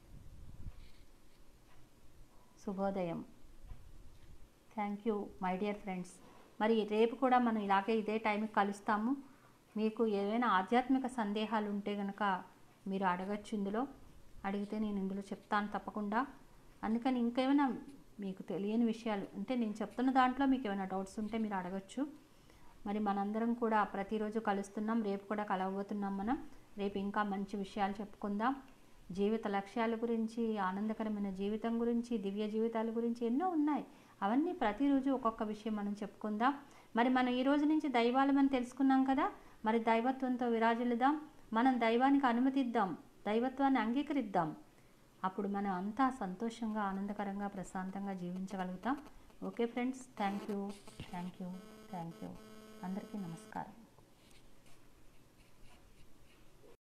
శుభోదయం thank you my dear friends మరి రేపు కూడా మనం ఇలాగే ఇదే టైంకి కలుస్తాము మీకు ఏవైనా ఆధ్యాత్మిక సందేహాలు ఉంటే కనుక మీరు అడగచ్చు ఇందులో అడిగితే నేను ఇందులో చెప్తాను తప్పకుండా అందుకని ఇంకేమైనా మీకు తెలియని విషయాలు అంటే నేను చెప్తున్న దాంట్లో మీకు ఏమైనా డౌట్స్ ఉంటే మీరు అడగచ్చు మరి మనందరం కూడా ప్రతిరోజు కలుస్తున్నాం రేపు కూడా కలవబోతున్నాం మనం రేపు ఇంకా మంచి విషయాలు చెప్పుకుందాం జీవిత లక్ష్యాల గురించి ఆనందకరమైన జీవితం గురించి దివ్య జీవితాల గురించి ఎన్నో ఉన్నాయి అవన్నీ ప్రతిరోజు ఒక్కొక్క విషయం మనం చెప్పుకుందాం మరి మనం ఈ రోజు నుంచి దైవాలమని తెలుసుకున్నాం కదా మరి దైవత్వంతో విరాజిల్లుదాం మనం దైవానికి అనుమతిద్దాం దైవత్వాన్ని అంగీకరిద్దాం అప్పుడు మనం అంతా సంతోషంగా ఆనందకరంగా ప్రశాంతంగా జీవించగలుగుతాం okay friends thank you thank you thank you అందరికీ నమస్కారం